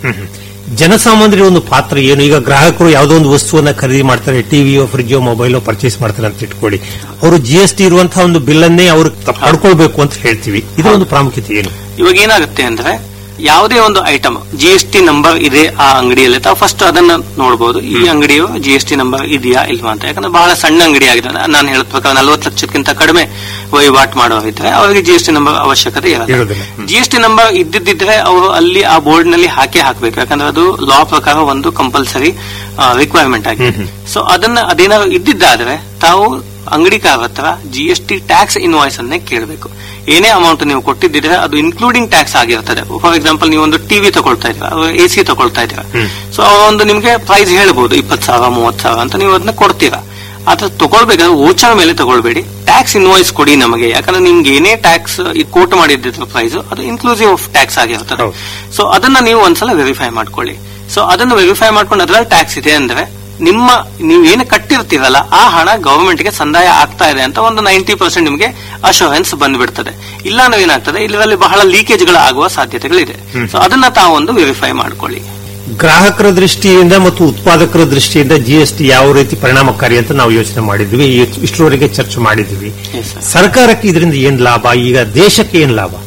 ಜನಸಾಮಾನ್ಯರ ಒಂದು ಪಾತ್ರ ಏನು ಈಗ ಗ್ರಾಹಕರು ಯಾವುದೋ ಒಂದು ವಸ್ತುವನ್ನ ಖರೀದಿ ಮಾಡ್ತಾರೆ ಟಿವಿಯೋ ಫ್ರಿಡ್ಜೋ ಮೊಬೈಲೋ ಪರ್ಚೇಸ್ ಮಾಡ್ತಾರೆ ಅಂತ ಇಟ್ಕೊಳ್ಳಿ ಅವರು ಜಿ ಎಸ್ ಟಿ ಇರುವಂತಹ ಒಂದು ಬಿಲ್ ಅನ್ನೇ ಅವರು ಪಡ್ಕೊಳ್ಬೇಕು ಅಂತ ಹೇಳ್ತೀವಿ ಇದರ ಒಂದು ಪ್ರಾಮುಖ್ಯತೆ ಏನು ಇವಾಗ ಏನಾಗುತ್ತೆ ಅಂದ್ರೆ ಯಾವುದೇ ಒಂದು item G S T number ಇದೆ ಆ ಅಂಗಡಿಯಲ್ಲಿ ತಾವು ಫಸ್ಟ್ ಅದನ್ನ ನೋಡಬಹುದು ಈ ಅಂಗಡಿಯು ಜಿ ಎಸ್ ಟಿ ನಂಬರ್ ಇದೆಯಾ ಇಲ್ವಾ ಅಂತ ಯಾಕಂದ್ರೆ ಬಹಳ ಸಣ್ಣ ಅಂಗಡಿ ಆಗಿದೆ ನಾನು ಹೇಳಿದ ಪ್ರಕಾರ ನಲವತ್ತು ಲಕ್ಷಕ್ಕಿಂತ ಕಡಿಮೆ ವಹಿವಾಟು ಮಾಡೋರಿದ್ರೆ ಅವರಿಗೆ ಜಿ ಎಸ್ ಟಿ ನಂಬರ್ ಅವಶ್ಯಕತೆ ಇರಲ್ಲ ಇರೋದಿಲ್ಲ. ಜಿ ಎಸ್ ಟಿ ನಂಬರ್ ಇದ್ದಿದ್ದಿದ್ರೆ ಅವರು ಅಲ್ಲಿ ಆ ಬೋರ್ಡ್ ನಲ್ಲಿ ಹಾಕೇ ಹಾಕಬೇಕು ಯಾಕಂದ್ರೆ ಅದು ಲಾ ಪ್ರಕಾರ ಒಂದು ಕಂಪಲ್ಸರಿ ರಿಕ್ವೈರ್ಮೆಂಟ್ ಆಗಿದೆ ಸೊ ಅದನ್ನ ಅದೇನಾದ್ರು ಇದ್ದಿದ್ದಾದ್ರೆ ತಾವು ಅಂಗಡಿಕಾರ ಹತ್ರ G S T tax invoice ಅನ್ನೇ ಕೇಳಬೇಕು ಏನೇ ಅಮೌಂಟ್ ನೀವು ಕೊಟ್ಟಿದ್ದಿದ್ರೆ ಅದು ಇನ್ಕ್ಲೂಡಿಂಗ್ ಟ್ಯಾಕ್ಸ್ ಆಗಿರ್ತದೆ ಫಾರ್ ಎಕ್ಸಾಂಪಲ್ ನೀವು ಒಂದು ಟಿವಿ ತಗೊಳ್ತಾ ಇದ್ದೀರಾ ಎ ಸಿ ತಗೊಳ್ತಾ ಇದ್ದೀರಾ ಸೊ ಒಂದು ನಿಮಗೆ ಪ್ರೈಸ್ ಹೇಳ್ಬೋದು ಇಪ್ಪತ್ತು ಸಾವಿರ ಮೂವತ್ತು ಸಾವಿರ ಅಂತ ನೀವು ಅದನ್ನ ಕೊಡ್ತೀರಾ ಅದ್ರ ತಗೊಳ್ಬೇಕಾದ್ರೆ ಓಚರ್ ಮೇಲೆ ತಗೊಳ್ಬೇಡಿ ಟ್ಯಾಕ್ಸ್ ಇನ್ವಾಯ್ಸ್ ಕೊಡಿ ನಮಗೆ ಯಾಕಂದ್ರೆ ನಿಮ್ಗೆ ಏನೇ ಟ್ಯಾಕ್ಸ್ ಕೋಟ್ ಮಾಡಿದ್ದ ಪ್ರೈಸ್ ಅದು ಇನ್ಕ್ಲೂಸಿವ್ ಆಫ್ ಟ್ಯಾಕ್ಸ್ ಆಗಿರ್ತದೆ ಹೌದು. ಸೊ ಅದನ್ನ ನೀವು ಒಂದ್ಸಲ ವೆರಿಫೈ ಮಾಡ್ಕೊಳ್ಳಿ ಸೊ ಅದನ್ನು ವೆರಿಫೈ ಮಾಡ್ಕೊಂಡು ಅದ್ರಲ್ಲಿ ಟ್ಯಾಕ್ಸ್ ಇದೆ ಅಂದ್ರೆ ನಿಮ್ಮ ನೀವು ಏನು ಕಟ್ಟಿರ್ತೀರಲ್ಲ ಆ ಹಣ ಗವರ್ಮೆಂಟ್ ಗೆ ಸಂದಾಯ ಆಗ್ತಾ ಇದೆ ಅಂತ ಒಂದು ನೈಂಟಿ ಪರ್ಸೆಂಟ್ ನಿಮಗೆ ಅಶೋರೆನ್ಸ್ ಬಂದ್ಬಿಡ್ತದೆ ಇಲ್ಲ ಅಂದ್ರೆ ಏನಾಗ್ತದೆ ಇದರಲ್ಲಿ ಬಹಳ ಲೀಕೇಜ್ ಗಳ ಆಗುವ ಸಾಧ್ಯತೆಗಳಿದೆ ಸೊ ಅದನ್ನ ತಾವೊಂದು ವೆರಿಫೈ ಮಾಡ್ಕೊಳ್ಳಿ ಗ್ರಾಹಕರ ದೃಷ್ಟಿಯಿಂದ ಮತ್ತು ಉತ್ಪಾದಕರ ದೃಷ್ಟಿಯಿಂದ ಜಿಎಸ್ಟಿ ಯಾವ ರೀತಿ ಪರಿಣಾಮಕಾರಿ ಅಂತ ನಾವು ಯೋಚನೆ ಮಾಡಿದ್ವಿ ಇ- ಇಷ್ಟರವರೆಗೆ ಚರ್ಚೆ ಮಾಡಿದ್ವಿ Yes, sir. ಸರ್ಕಾರಕ್ಕೆ ಇದರಿಂದ ಏನ್ ಲಾಭ ಈಗ ದೇಶಕ್ಕೆ ಏನ್ ಲಾಭ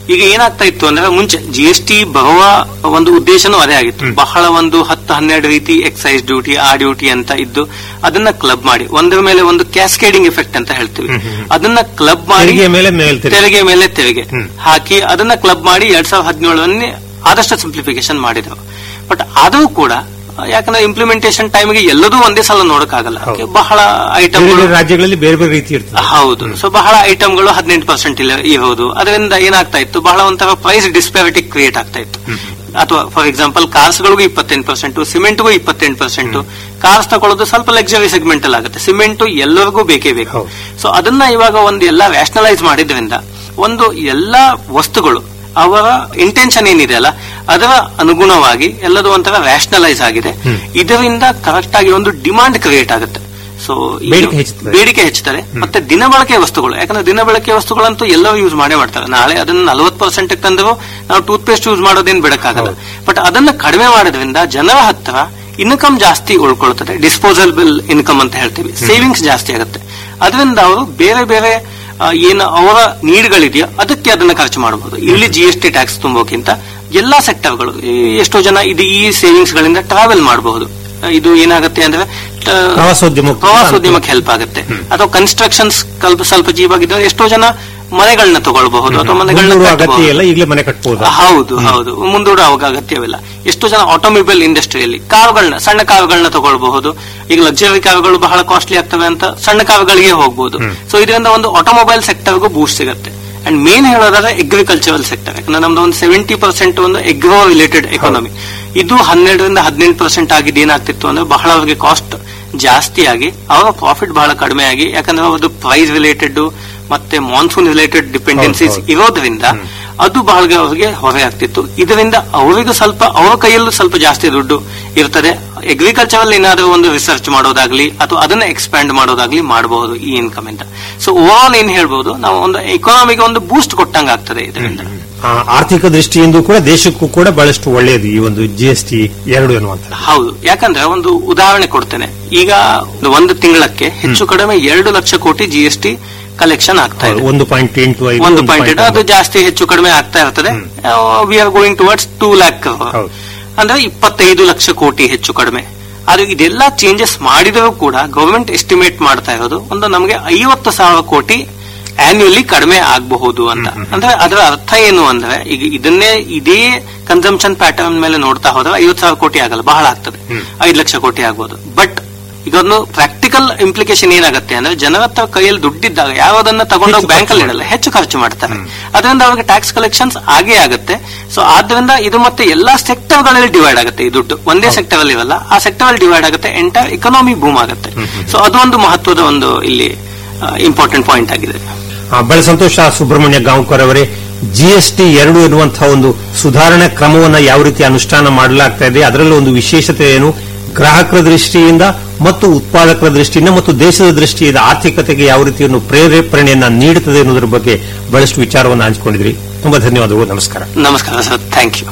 ಈಗ ಏನಾಗ್ತಾ ಇತ್ತು ಅಂದ್ರೆ ಮುಂಚೆ ಜಿ ಎಸ್ ಟಿ ಬರುವ ಒಂದು ಉದ್ದೇಶನೂ ಅದೇ ಆಗಿತ್ತು ಬಹಳ ಒಂದು ಹತ್ತು ಹನ್ನೆರಡು ರೀತಿ ಎಕ್ಸೈಸ್ ಡ್ಯೂಟಿ ಆ ಡ್ಯೂಟಿ ಅಂತ ಇದ್ದು ಅದನ್ನ ಕ್ಲಬ್ ಮಾಡಿ ಒಂದರ ಮೇಲೆ ಒಂದು ಕ್ಯಾಸ್ಕೇಡಿಂಗ್ ಎಫೆಕ್ಟ್ ಅಂತ ಹೇಳ್ತೀವಿ ಅದನ್ನ ಕ್ಲಬ್ ಮಾಡಿ ತೆರಿಗೆ ಮೇಲೆ ಮೇಲೆ ತೆರಿಗೆ. ತೆರಿಗೆ ಮೇಲೆ ತೆರಿಗೆ ಹಾಕಿ ಅದನ್ನ ಕ್ಲಬ್ ಮಾಡಿ ಎರಡ್ ಸಾವಿರದ ಹದಿನೇಳರಲ್ಲಿ ಆದಷ್ಟು ಸಿಂಪ್ಲಿಫಿಕೇಶನ್ ಮಾಡಿದ್ರು ಬಟ್ ಆದರೂ ಕೂಡ ಯಾಕಂದ್ರೆ ಇಂಪ್ಲಿಮೆಂಟೇಷನ್ ಟೈಮ್ಗೆ ಎಲ್ಲದೂ ಒಂದೇ ಸಲ ನೋಡಕ್ಕಾಗಲ್ಲ ಹೌದು. ಬಹಳ ಬೇರೆ ಐಟಮ್ಗಳು ಬೇರೆ ರಾಜ್ಯಗಳಲ್ಲಿ ಬೇರೆ ಬೇರೆ ರೀತಿ ಇರ್ತದೆ ಹೌದು ಸೊ ಬಹಳ ಐಟಮ್ಗಳು ಹದಿನೆಂಟು ಪರ್ಸೆಂಟ್ ಇಲ್ಲ ಇರೋದು ಅದರಿಂದ ಏನಾಗ್ತಾ ಇತ್ತು ಬಹಳ ಒಂಥರ ಪ್ರೈಸ್ ಡಿಸ್ಪ್ಯಾರಿಟಿ ಕ್ರಿಯೇಟ್ ಆಗ್ತಾ ಇತ್ತು ಅಥವಾ ಫಾರ್ ಎಕ್ಸಾಂಪಲ್ ಕಾರ್ಸ್ಗಳಿಗೂ ಇಪ್ಪತ್ತೆಂಟು ಪರ್ಸೆಂಟ್ ಸಿಮೆಂಟ್ಗೂ ಇಪ್ಪತ್ತೆಂಟು ಪರ್ಸೆಂಟ್ ಕಾರ್ಸ್ ತಗೊಳ್ಳೋದು ಸ್ವಲ್ಪ ಲಕ್ಸರಿ ಸೆಗ್ಮೆಂಟ್ ಅಲ್ಲಿ ಆಗುತ್ತೆ ಸಿಮೆಂಟ್ ಎಲ್ಲರಿಗೂ ಬೇಕೇ ಬೇಕು ಹೌದು. ಸೊ ಅದನ್ನ ಇವಾಗ ಒಂದು ಎಲ್ಲ ರ್ಯಾಷನಲೈಸ್ ಮಾಡಿದ್ರಿಂದ ಒಂದು ಎಲ್ಲಾ ವಸ್ತುಗಳು ಅವರ ಇಂಟೆನ್ಷನ್ ಏನಿದೆ ಅಲ್ಲ ಅದರ ಅನುಗುಣವಾಗಿ ಎಲ್ಲದೂ ಒಂಥರ ರ್ಯಾಷನಲೈಸ್ ಆಗಿದೆ ಇದರಿಂದ ಕರೆಕ್ಟ್ ಆಗಿ ಒಂದು ಡಿಮಾಂಡ್ ಕ್ರಿಯೇಟ್ ಆಗುತ್ತೆ ಸೊ ಬೇಡಿಕೆ ಹೆಚ್ಚುತ್ತದೆ. ಬೇಡಿಕೆ ಹೆಚ್ಚುತ್ತದೆ ಮತ್ತೆ ದಿನಬಳಕೆ ವಸ್ತುಗಳು ಯಾಕಂದ್ರೆ ದಿನಬಳಕೆ ವಸ್ತುಗಳಂತೂ ಎಲ್ಲರೂ ಯೂಸ್ ಮಾಡೇ ಮಾಡ್ತಾರೆ ನಾಳೆ ಅದನ್ನ ನಲವತ್ತು ಪರ್ಸೆಂಟ್ ತಂದ್ರು ನಾವು ಟೂತ್ ಪೇಸ್ಟ್ ಯೂಸ್ ಮಾಡೋದೇನು ಬಿಡಕ್ಕಾಗಲ್ಲ ಬಟ್ ಅದನ್ನ ಕಡಿಮೆ ಮಾಡೋದ್ರಿಂದ ಜನರ ಹತ್ರ ಇನ್ಕಮ್ ಜಾಸ್ತಿ ಉಳ್ಕೊಳ್ತದೆ ಡಿಸ್ಪೋಸಬಲ್ ಇನ್ಕಮ್ ಅಂತ ಹೇಳ್ತೀವಿ ಸೇವಿಂಗ್ಸ್ ಜಾಸ್ತಿ ಆಗುತ್ತೆ ಅದರಿಂದ ಅವರು ಬೇರೆ ಬೇರೆ ಆ, ಏನು ಅವರ ನೀಡ್ಗಳಿದೆಯೋ ಅದಕ್ಕೆ ಅದನ್ನ ಖರ್ಚು ಮಾಡಬಹುದು ಇಲ್ಲಿ ಜಿ ಎಸ್ ಟಿ ಟ್ಯಾಕ್ಸ್ ತುಂಬೋಕ್ಕಿಂತ ಎಲ್ಲಾ ಸೆಕ್ಟರ್ಗಳು ಎಷ್ಟೋ ಜನ ಇದು ಈ ಸೇವಿಂಗ್ಸ್ ಗಳಿಂದ ಟ್ರಾವೆಲ್ ಮಾಡಬಹುದು ಇದು ಏನಾಗುತ್ತೆ ಅಂದ್ರೆ ಟ- ಪ್ರವಾಸೋದ್ಯಮಕ್ಕೆ ಪ್ರವಾಸೋದ್ಯಮಕ್ಕೆ ಹೆಲ್ಪ್ ಆಗುತ್ತೆ ಅಥವಾ ಕನ್ಸ್ಟ್ರಕ್ಷನ್ಸ್ ಸ್ವಲ್ಪ ಸ್ವಲ್ಪ ಜೀವಾಗಿದ್ರೆ ಎಷ್ಟೋ ಜನ ಮನೆಗಳನ್ನ ತಗೊಳ್ಬಹುದು ಅಥವಾ ಮನೆಗಳನ್ನ ಮುಂದೂಡುವ ಅಗತ್ಯ ಕಟ್ಟಬಹುದು. ಇಲ್ಲ ಈಗಲೇ ಮನೆ ಕಟ್ಬೋದು ಹೌದು ಹೌದು ಮುಂದೂಡುವ ಅವಾಗ ಅಗತ್ಯವಿಲ್ಲ ಎಷ್ಟೋ ಜನ ಆಟೋಮೊಬೈಲ್ ಇಂಡಸ್ಟ್ರಿಯಲ್ಲಿ ಕಾರುಗಳನ್ನ ಸಣ್ಣ ಕಾರುಗಳನ್ನ ತಗೊಳ್ಬಹುದು ಈಗ ಲಕ್ಸುರಿ ಕಾರುಗಳು ಬಹಳ ಕಾಸ್ಟ್ಲಿ ಆಗ್ತವೆ ಅಂತ ಸಣ್ಣ ಕಾರುಗಳಿಗೆ ಹೋಗಬಹುದು ಸೊ ಇದರಿಂದ ಒಂದು ಆಟೋಮೊಬೈಲ್ ಸೆಕ್ಟರ್ಗೂ ಬೂಸ್ಟ್ ಸಿಗುತ್ತೆ ಅಂಡ್ ಮೇನ್ ಹೇಳೋದಾದ್ರೆ ಅಗ್ರಿಕಲ್ಚರಲ್ ಸೆಕ್ಟರ್ ಯಾಕಂದ್ರೆ ನಮ್ದು ಒಂದು ಸೆವೆಂಟಿ ಪರ್ಸೆಂಟ್ ಒಂದು ಎಗ್ರೋ ರಿಲೇಟೆಡ್ ಎಕಾನಮಿ ಇದು ಹನ್ನೆರಡರಿಂದ ಹದಿನೆಂಟು ಪರ್ಸೆಂಟ್ ಆಗಿದ್ದು ಏನಾಗ್ತಿತ್ತು ಅಂದ್ರೆ ಬಹಳ ಅವರಿಗೆ ಕಾಸ್ಟ್ ಜಾಸ್ತಿ ಆಗಿ ಅವರ ಪ್ರಾಫಿಟ್ ಬಹಳ ಕಡಿಮೆ ಆಗಿ ಯಾಕಂದ್ರೆ ಅವ್ರದ್ದು ಪ್ರೈಸ್ ರಿಲೇಟೆಡ್ ಮತ್ತೆ ಮಾನ್ಸೂನ್ ರಿಲೇಟೆಡ್ ಡಿಪೆಂಡೆನ್ಸೀಸ್ ಹೌದು. ಇರೋದ್ರಿಂದ ಅದು ಬಹಳ ಅವರಿಗೆ ಹೊರೆ ಆಗ್ತಿತ್ತು ಇದರಿಂದ ಅವರಿಗೂ ಸ್ವಲ್ಪ ಅವರ ಕೈಯಲ್ಲೂ ಸ್ವಲ್ಪ ಜಾಸ್ತಿ ದುಡ್ಡು ಇರ್ತದೆ ಅಗ್ರಿಕಲ್ಚರ್ ಏನಾದರೂ ಒಂದು ರಿಸರ್ಚ್ ಮಾಡೋದಾಗ್ಲಿ ಅಥವಾ ಅದನ್ನ ಎಕ್ಸ್ಪ್ಯಾಂಡ್ ಮಾಡೋದಾಗ್ಲಿ ಮಾಡಬಹುದು ಈ ಇನ್ಕಮ್ ಇಂದ ಸೊ ಓವರ್ ಆಲ್ ಏನ್ ಹೇಳ್ಬೋದು ನಾವು ಒಂದು ಎಕಾನಮಿಗೆ ಒಂದು ಬೂಸ್ಟ್ ಕೊಟ್ಟಂಗ ಆಗ್ತದೆ ಇದರಿಂದ ಆ, ಆರ್ಥಿಕ ದೃಷ್ಟಿಯಿಂದ ಕೂಡ ದೇಶಕ್ಕೂ ಕೂಡ ಬಹಳಷ್ಟು ಒಳ್ಳೆಯದು ಈ ಒಂದು ಜಿ ಎಸ್ ಟಿ ಎರಡು ಎನ್ನುವಂತ ಹೌದು ಯಾಕಂದ್ರೆ ಒಂದು ಉದಾಹರಣೆ ಕೊಡ್ತೇನೆ ಈಗ ಒಂದು ತಿಂಗಳಕ್ಕೆ ಹೆಚ್ಚು ಕಡಿಮೆ ಎರಡು ಲಕ್ಷ ಕೋಟಿ ಜಿ ಎಸ್ ಟಿ ಕಲೆಕ್ಷನ್ ಆಗ್ತಾ ಇದೆ ಒಂದು ಪಾಯಿಂಟ್ ಎಂಟು ಐದು ಒಂದು ಒಂದು ಪಾಯಿಂಟ್ point ಅದು ಜಾಸ್ತಿ ಹೆಚ್ಚು ಕಡಿಮೆ ಆಗ್ತಾ ಇರ್ತದೆ we are going towards two lakh ಹೌದು. ಅಂದ್ರೆ ಇಪ್ಪತ್ತೈದು ಲಕ್ಷ ಕೋಟಿ ಹೆಚ್ಚು ಕಡಿಮೆ ಅದು ಇದೆಲ್ಲ ಚೇಂಜಸ್ ಮಾಡಿದರೂ ಕೂಡ ಗವರ್ಮೆಂಟ್ ಎಸ್ಟಿಮೇಟ್ ಮಾಡ್ತಾ ಇರೋದು ಒಂದು ನಮಗೆ ಐವತ್ತು ಸಾವಿರ ಕೋಟಿ ಆನ್ಯುಲಿ ಕಡಿಮೆ ಆಗಬಹುದು ಅಂತ ಅಂದ್ರೆ ಅದರ ಅರ್ಥ ಏನು ಅಂದ್ರೆ ಈಗ ಇದನ್ನೇ ಇದೇ ಕನ್ಸಂಪ್ಷನ್ ಪ್ಯಾಟರ್ನ್ ಮೇಲೆ ನೋಡ್ತಾ ಹೋದ್ರೆ ಐವತ್ತು ಸಾವಿರ ಕೋಟಿ ಆಗಲ್ಲ ಬಹಳ ಆಗ್ತದೆ ಐದು ಲಕ್ಷ ಕೋಟಿ ಆಗ್ಬೋದು ಬಟ್ ಈಗ ಒಂದು ಪ್ರಾಕ್ಟಿಕಲ್ ಇಂಪ್ಲಿಕೇಶನ್ ಏನಾಗುತ್ತೆ ಅಂದ್ರೆ ಜನರ ಹತ್ರ ಕೈಯಲ್ಲಿ ದುಡ್ಡಿದ್ದಾಗ ಯಾವ್ದನ್ನ ತಗೊಂಡೋಗಿ ಹೆಚ್ಚು ಬ್ಯಾಂಕ್ ಅಲ್ಲಿ ಖರ್ಚು ಇಡಲ್ಲ ಹೆಚ್ಚು ಖರ್ಚು ಮಾಡ್ತಾರೆ ಅದರಿಂದ ಅವ್ರಿಗೆ ಟ್ಯಾಕ್ಸ್ ಕಲೆಕ್ಷನ್ಸ್ ಆಗೇ ಆಗುತ್ತೆ ಸೊ ಆದ್ರಿಂದ ಇದು ಮತ್ತೆ ಎಲ್ಲಾ ಸೆಕ್ಟರ್ ಗಳಲ್ಲಿ ಡಿವೈಡ್ ಆಗುತ್ತೆ ಈ ದುಡ್ಡು ಒಂದೇ ಸೆಕ್ಟರ್ ಅಲ್ಲಿ ಇರಲ್ಲ ಆ ಸೆಕ್ಟರ್ ಅಲ್ಲಿ ಡಿವೈಡ್ ಆಗುತ್ತೆ ಎಂಟೈರ್ ಇಕನಾಮಿ ಬೂಮ್ ಆಗುತ್ತೆ ಸೊ ಅದೊಂದು ಮಹತ್ವದ ಒಂದು ಇಲ್ಲಿ ಇಂಪಾರ್ಟೆಂಟ್ ಪಾಯಿಂಟ್ ಆಗಿದೆ ಆ, ಬಹಳ ಸಂತೋಷ ಸುಬ್ರಹ್ಮಣ್ಯ ಗಾಂವ್ಕರ್ ಅವರೇ ಜಿಎಸ್ಟಿ ಎರಡು ಎನ್ನುವಂತಹ ಒಂದು ಸುಧಾರಣಾ ಕ್ರಮವನ್ನ ಯಾವ ರೀತಿ ಅನುಷ್ಠಾನ ಮಾಡಲಾಗ್ತಾ ಇದೆ ಅದರಲ್ಲೂ ಒಂದು ವಿಶೇಷತೆ ಏನು ಗ್ರಾಹಕರ ದೃಷ್ಟಿಯಿಂದ ಮತ್ತು ಉತ್ಪಾದಕರ ದೃಷ್ಟಿಯಿಂದ ಮತ್ತು ದೇಶದ ದೃಷ್ಟಿಯಿಂದ ಆರ್ಥಿಕತೆಗೆ ಯಾವ ರೀತಿ ಒಂದು ಪ್ರೇರೇಪಣೆಯನ್ನ ನೀಡುತ್ತದೆ ಅನ್ನೋದ್ರ ಬಗ್ಗೆ ಬಹಳಷ್ಟು ವಿಚಾರವನ್ನು ಹಂಚಿಕೊಂಡಿದ್ರಿ ತುಂಬಾ ಧನ್ಯವಾದಗಳು ನಮಸ್ಕಾರ ನಮಸ್ಕಾರ ಸರ್ ಥ್ಯಾಂಕ್ ಯು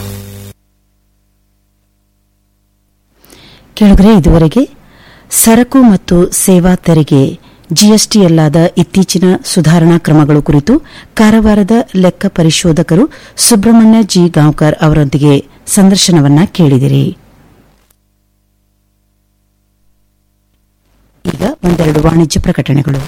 ಕೆಳಗರೆ ಇದುವರೆಗೆ ಸರಕು ಮತ್ತು ಸೇವಾ ತೆರಿಗೆ ಜಿಎಸ್ಟಿಯಲ್ಲಾದ ಇತ್ತೀಚಿನ ಸುಧಾರಣಾ ಕ್ರಮಗಳು ಕುರಿತು ಕಾರವಾರದ ಲೆಕ್ಕ ಪರಿಶೋಧಕರು ಸುಬ್ರಹ್ಮಣ್ಯ ಜಿ ಗಾಂವ್ಕರ್ ಅವರೊಂದಿಗೆ ಸಂದರ್ಶನವನ್ನ ಕೇಳಿದಿರಿ ಈಗ ಒಂದೆರಡು ವಾಣಿಜ್ಯ ಪ್ರಕಟಣೆಗಳು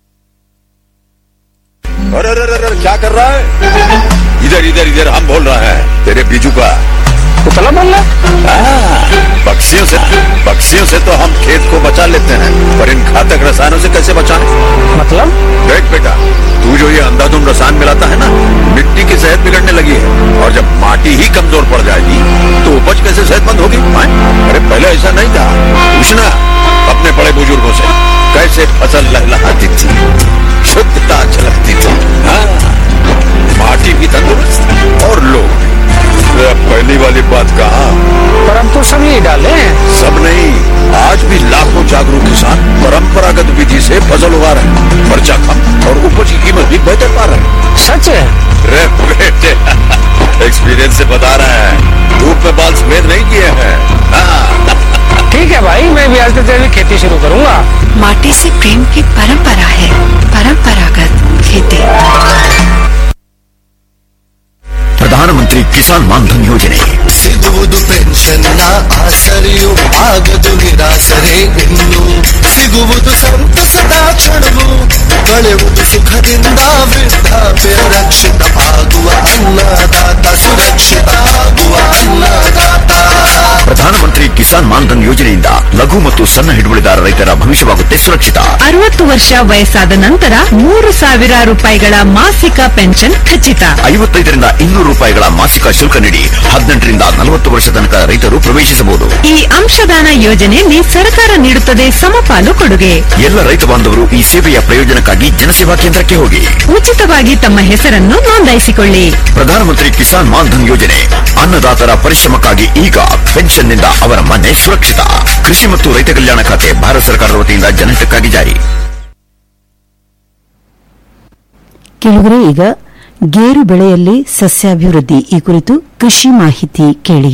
अरे अरे अरे अरे, क्या कर रहा है इधर इधर इधर हम बोल रहे हैं तेरे बीजू का कुतला बोल रहा हाँ, पक्षियों से पक्षियों से तो हम खेत को बचा लेते हैं पर इन घातक रसायनों से कैसे बचाएं मतलब देख बेटा तू जो ये अंधाधुंध रसायन मिलाता है ना मिट्टी की सेहत बिगड़ने लगी है और जब माटी ही कमजोर पड़ जाएगी तो उपज कैसे सेहतमंद होगी हाँ? अरे पहले ऐसा नहीं था पूछना अपने बड़े बुजुर्गों से कैसे फसल लहलहाती थी शुद्धता झलकती थी हाँ माटी भी तंदुरुस्त और लोग भी। अरे पहली वाली बात कहा पर हम तो सब यही डाले हैं सब नहीं आज भी लाखों जागरूक किसान परंपरागत विधि से फसल उगा रहे हैं खर्चा कम और उपज की कीमत भी बेहतर पा रहे हैं सच है रे बेटे एक्सपीरियंस से बता रहे हैं धूप में बाल सफेद नहीं किए हैं हाँ, ठीक है भाई मैं भी आज से जैविक खेती शुरू करूंगा माटी से प्रेम की परंपरा है परंपरागत खेती ಕಿಸಾನ್ ಮಾನ್ಧನ್ ಯೋಜನೆ ಸಿಗುವುದು ಪೆನ್ಷನ್ನ ಆಸರೆಯು ಆಗದು ನಿರಾಸರೆ ಇನ್ನು ಸಿಗುವುದು ಸಂತಸದ ಕ್ಷಣವು ಕಳೆಯುವುದು ಸುಖದಿಂದ ವೃದ್ಧಾಪ್ಯ ರಕ್ಷಿತ ಆಗುವ ಅನ್ನದಾತ ಸುರಕ್ಷಿತ ಆಗುವ ಅನ್ನದಾತ ಪ್ರಧಾನಮಂತ್ರಿ ಕಿಸಾನ್ ಮಾನ್ಧನ್ ಯೋಜನೆಯಿಂದ ಲಘು ಮತ್ತು ಸಣ್ಣ ಹಿಡುವಳಿದಾರ ರೈತರ ಭವಿಷ್ಯವಾಗುತ್ತೆ ಸುರಕ್ಷಿತ ಅರವತ್ತು ವರ್ಷ ವಯಸ್ಸಾದ ನಂತರ ಮೂರು ಸಾವಿರ ರೂಪಾಯಿಗಳ ಮಾಸಿಕ ಪೆನ್ಷನ್ ಖಚಿತ ಐವತ್ತೈದರಿಂದ ಇನ್ನೂರು ರೂಪಾಯಿಗಳ ಮಾಸಿಕ ಶುಲ್ಕ ನೀಡಿ ಹದಿನೆಂಟರಿಂದ ನಲವತ್ತು ವರ್ಷ ತನಕ ರೈತರು ಪ್ರವೇಶಿಸಬಹುದು ಈ ಅಂಶದಾನ ಯೋಜನೆಯಲ್ಲಿ ಸರ್ಕಾರ ನೀಡುತ್ತದೆ ಸಮಪಾಲು ಕೊಡುಗೆ ಎಲ್ಲ ರೈತ ಬಾಂಧವರು ಈ ಸೇವೆಯ ಪ್ರಯೋಜನಕ್ಕಾಗಿ ಜನಸೇವಾ ಕೇಂದ್ರಕ್ಕೆ ಹೋಗಿ ಉಚಿತವಾಗಿ ತಮ್ಮ ಹೆಸರನ್ನು ನೋಂದಾಯಿಸಿಕೊಳ್ಳಿ ಪ್ರಧಾನಮಂತ್ರಿ ಕಿಸಾನ್ ಮಾನ್ಧನ್ ಯೋಜನೆ ಅನ್ನದಾತರ ಪರಿಶ್ರಮಕ್ಕಾಗಿ ಈಗ ಪೆನ್ಷನ್ನಿಂದ ಅವರ ಮನೆ ಸುರಕ್ಷಿತ ಕೃಷಿ ಮತ್ತು ರೈತ ಕಲ್ಯಾಣ ಖಾತೆ ಭಾರತ ಸರ್ಕಾರದ ವತಿಯಿಂದ ಜನಹಿತಕ್ಕಾಗಿ ಜಾರಿ ಕೆಲವರೇ ಈಗ ಗೇರು ಬೆಳೆಯಲ್ಲಿ ಸಸ್ಯಾಭಿವೃದ್ಧಿ ಈ ಕುರಿತು ಕೃಷಿ ಮಾಹಿತಿ ಕೇಳಿ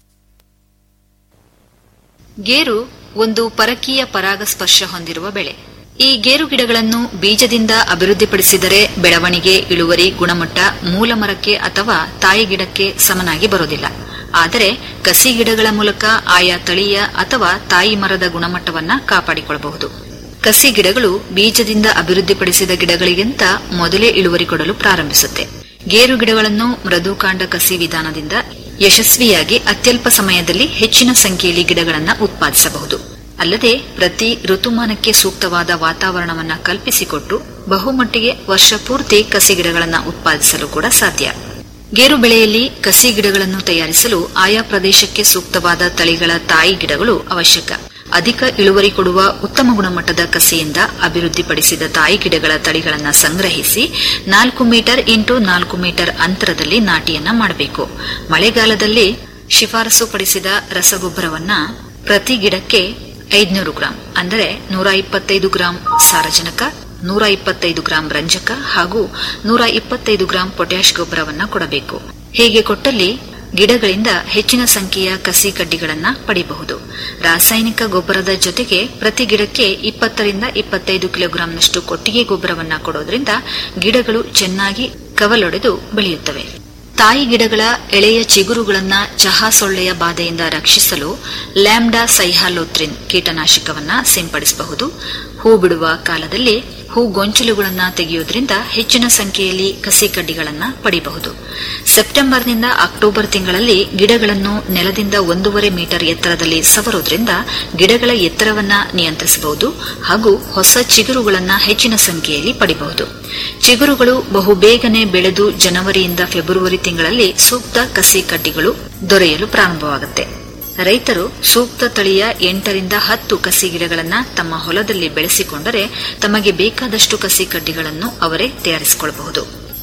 ಗೇರು ಒಂದು ಪರಕೀಯ ಪರಾಗಸ್ಪರ್ಶ ಹೊಂದಿರುವ ಬೆಳೆ ಈ ಗೇರು ಗಿಡಗಳನ್ನು ಬೀಜದಿಂದ ಅಭಿವೃದ್ಧಿಪಡಿಸಿದರೆ ಬೆಳವಣಿಗೆ ಇಳುವರಿ ಗುಣಮಟ್ಟ ಮೂಲ ಮರಕ್ಕೆ ಅಥವಾ ತಾಯಿ ಗಿಡಕ್ಕೆ ಸಮನಾಗಿ ಬರೋದಿಲ್ಲ ಆದರೆ ಕಸಿ ಗಿಡಗಳ ಮೂಲಕ ಆಯಾ ತಳಿಯ ಅಥವಾ ತಾಯಿ ಮರದ ಗುಣಮಟ್ಟವನ್ನ ಕಾಪಾಡಿಕೊಳ್ಳಬಹುದು ಕಸಿ ಗಿಡಗಳು ಬೀಜದಿಂದ ಅಭಿವೃದ್ಧಿಪಡಿಸಿದ ಗಿಡಗಳಿಗಿಂತ ಮೊದಲೇ ಇಳುವರಿ ಕೊಡಲು ಪ್ರಾರಂಭಿಸುತ್ತೆ ಗೇರು ಗಿಡಗಳನ್ನು ಮೃದುಕಾಂಡ ಕಸಿ ವಿಧಾನದಿಂದ ಯಶಸ್ವಿಯಾಗಿ ಅತ್ಯಲ್ಪ ಸಮಯದಲ್ಲಿ ಹೆಚ್ಚಿನ ಸಂಖ್ಯೆಯಲ್ಲಿ ಗಿಡಗಳನ್ನು ಉತ್ಪಾದಿಸಬಹುದು ಅಲ್ಲದೆ ಪ್ರತಿ ಋತುಮಾನಕ್ಕೆ ಸೂಕ್ತವಾದ ವಾತಾವರಣವನ್ನು ಕಲ್ಪಿಸಿಕೊಟ್ಟು ಬಹುಮಟ್ಟಿಗೆ ವರ್ಷ ಪೂರ್ತಿ ಕಸಿ ಗಿಡಗಳನ್ನು ಉತ್ಪಾದಿಸಲು ಕೂಡ ಸಾಧ್ಯ ಗೇರು ಬೆಳೆಯಲ್ಲಿ ಕಸಿ ಗಿಡಗಳನ್ನು ತಯಾರಿಸಲು ಆಯಾ ಪ್ರದೇಶಕ್ಕೆ ಸೂಕ್ತವಾದ ತಳಿಗಳ ತಾಯಿ ಗಿಡಗಳು ಅವಶ್ಯಕ ಅಧಿಕ ಇಳುವರಿ ಕೊಡುವ ಉತ್ತಮ ಗುಣಮಟ್ಟದ ಕಸಿಯಿಂದ ಅಭಿವೃದ್ಧಿಪಡಿಸಿದ ತಾಯಿ ಗಿಡಗಳ ತಳಿಗಳನ್ನು ಸಂಗ್ರಹಿಸಿ ನಾಲ್ಕು ಮೀಟರ್ ಇಂಟು ನಾಲ್ಕು ಮೀಟರ್ ಅಂತರದಲ್ಲಿ ನಾಟಿಯನ್ನ ಮಾಡಬೇಕು ಮಳೆಗಾಲದಲ್ಲಿ ಶಿಫಾರಸು ಪಡಿಸಿದ ರಸಗೊಬ್ಬರವನ್ನ ಪ್ರತಿ ಗಿಡಕ್ಕೆ ಐದುನೂರು ಗ್ರಾಂ ಅಂದರೆ ನೂರ ಇಪ್ಪತ್ತೈದು ಗ್ರಾಂ ಸಾರಜನಕ ನೂರ ಇಪ್ಪತ್ತೈದು ಗ್ರಾಂ ರಂಜಕ ಹಾಗೂ ನೂರ ಇಪ್ಪತ್ತೈದು ಗ್ರಾಂ ಪೊಟ್ಯಾಷ್ ಗೊಬ್ಬರವನ್ನ ಕೊಡಬೇಕು ಹೀಗೆ ಕೊಟ್ಟಲ್ಲಿ ಗಿಡಗಳಿಂದ ಹೆಚ್ಚಿನ ಸಂಖ್ಯೆಯ ಕಸಿ ಕಡ್ಡಿಗಳನ್ನ ಪಡೆಯಬಹುದು ರಾಸಾಯನಿಕ ಗೊಬ್ಬರದ ಜೊತೆಗೆ ಪ್ರತಿ ಗಿಡಕ್ಕೆ ಇಪ್ಪತ್ತರಿಂದ ಇಪ್ಪತ್ತೈದು ಕಿಲೋಗ್ರಾಂನಷ್ಟು ಕೊಟ್ಟಿಗೆ ಗೊಬ್ಬರವನ್ನ ಕೊಡೋದ್ರಿಂದ ಗಿಡಗಳು ಚೆನ್ನಾಗಿ ಕವಲೊಡೆದು ಬೆಳೆಯುತ್ತವೆ ತಾಯಿ ಗಿಡಗಳ ಎಳೆಯ ಚಿಗುರುಗಳನ್ನ ಚಹಾ ಸೊಳ್ಳೆಯ ಬಾಧೆಯಿಂದ ರಕ್ಷಿಸಲು ಲ್ಯಾಂಬ್ಡಾ ಸೈಹಾಲೋತ್ರಿನ್ ಕೀಟನಾಶಕವನ್ನ ಸಿಂಪಡಿಸಬಹುದು ಹೂ ಬಿಡುವ ಕಾಲದಲ್ಲಿ ಹೂ ಗೊಂಚಲುಗಳನ್ನು ತೆಗೆಯುವುದರಿಂದ ಹೆಚ್ಚಿನ ಸಂಖ್ಯೆಯಲ್ಲಿ ಕಸಿ ಕಡ್ಡಿಗಳನ್ನು ಪಡೆಯಬಹುದು ಸೆಪ್ಟೆಂಬರ್ನಿಂದ ಅಕ್ಟೋಬರ್ ತಿಂಗಳಲ್ಲಿ ಗಿಡಗಳನ್ನು ನೆಲದಿಂದ ಒಂದೂವರೆ ಮೀಟರ್ ಎತ್ತರದಲ್ಲಿ ಸವರೋದ್ರಿಂದ ಗಿಡಗಳ ಎತ್ತರವನ್ನ ನಿಯಂತ್ರಿಸಬಹುದು ಹಾಗೂ ಹೊಸ ಚಿಗುರುಗಳನ್ನು ಹೆಚ್ಚಿನ ಸಂಖ್ಯೆಯಲ್ಲಿ ಪಡೆಯಬಹುದು ಚಿಗುರುಗಳು ಬಹುಬೇಗನೆ ಬೆಳೆದು ಜನವರಿಯಿಂದ ಫೆಬ್ರವರಿ ತಿಂಗಳಲ್ಲಿ ಸೂಕ್ತ ಕಸಿ ಕಡ್ಡಿಗಳು ದೊರೆಯಲು ಪ್ರಾರಂಭವಾಗುತ್ತೆ ರೈತರು ಸೂಕ್ತ ತಳಿಯ ಎಂಟರಿಂದ ಹತ್ತು ಕಸಿ ಗಿಡಗಳನ್ನು ತಮ್ಮ ಹೊಲದಲ್ಲಿ ಬೆಳೆಸಿಕೊಂಡರೆ ತಮಗೆ ಬೇಕಾದಷ್ಟು ಕಸಿ ಕಡ್ಡಿಗಳನ್ನು ಅವರೇ ತಯಾರಿಸಿಕೊಳ್ಳಬಹುದು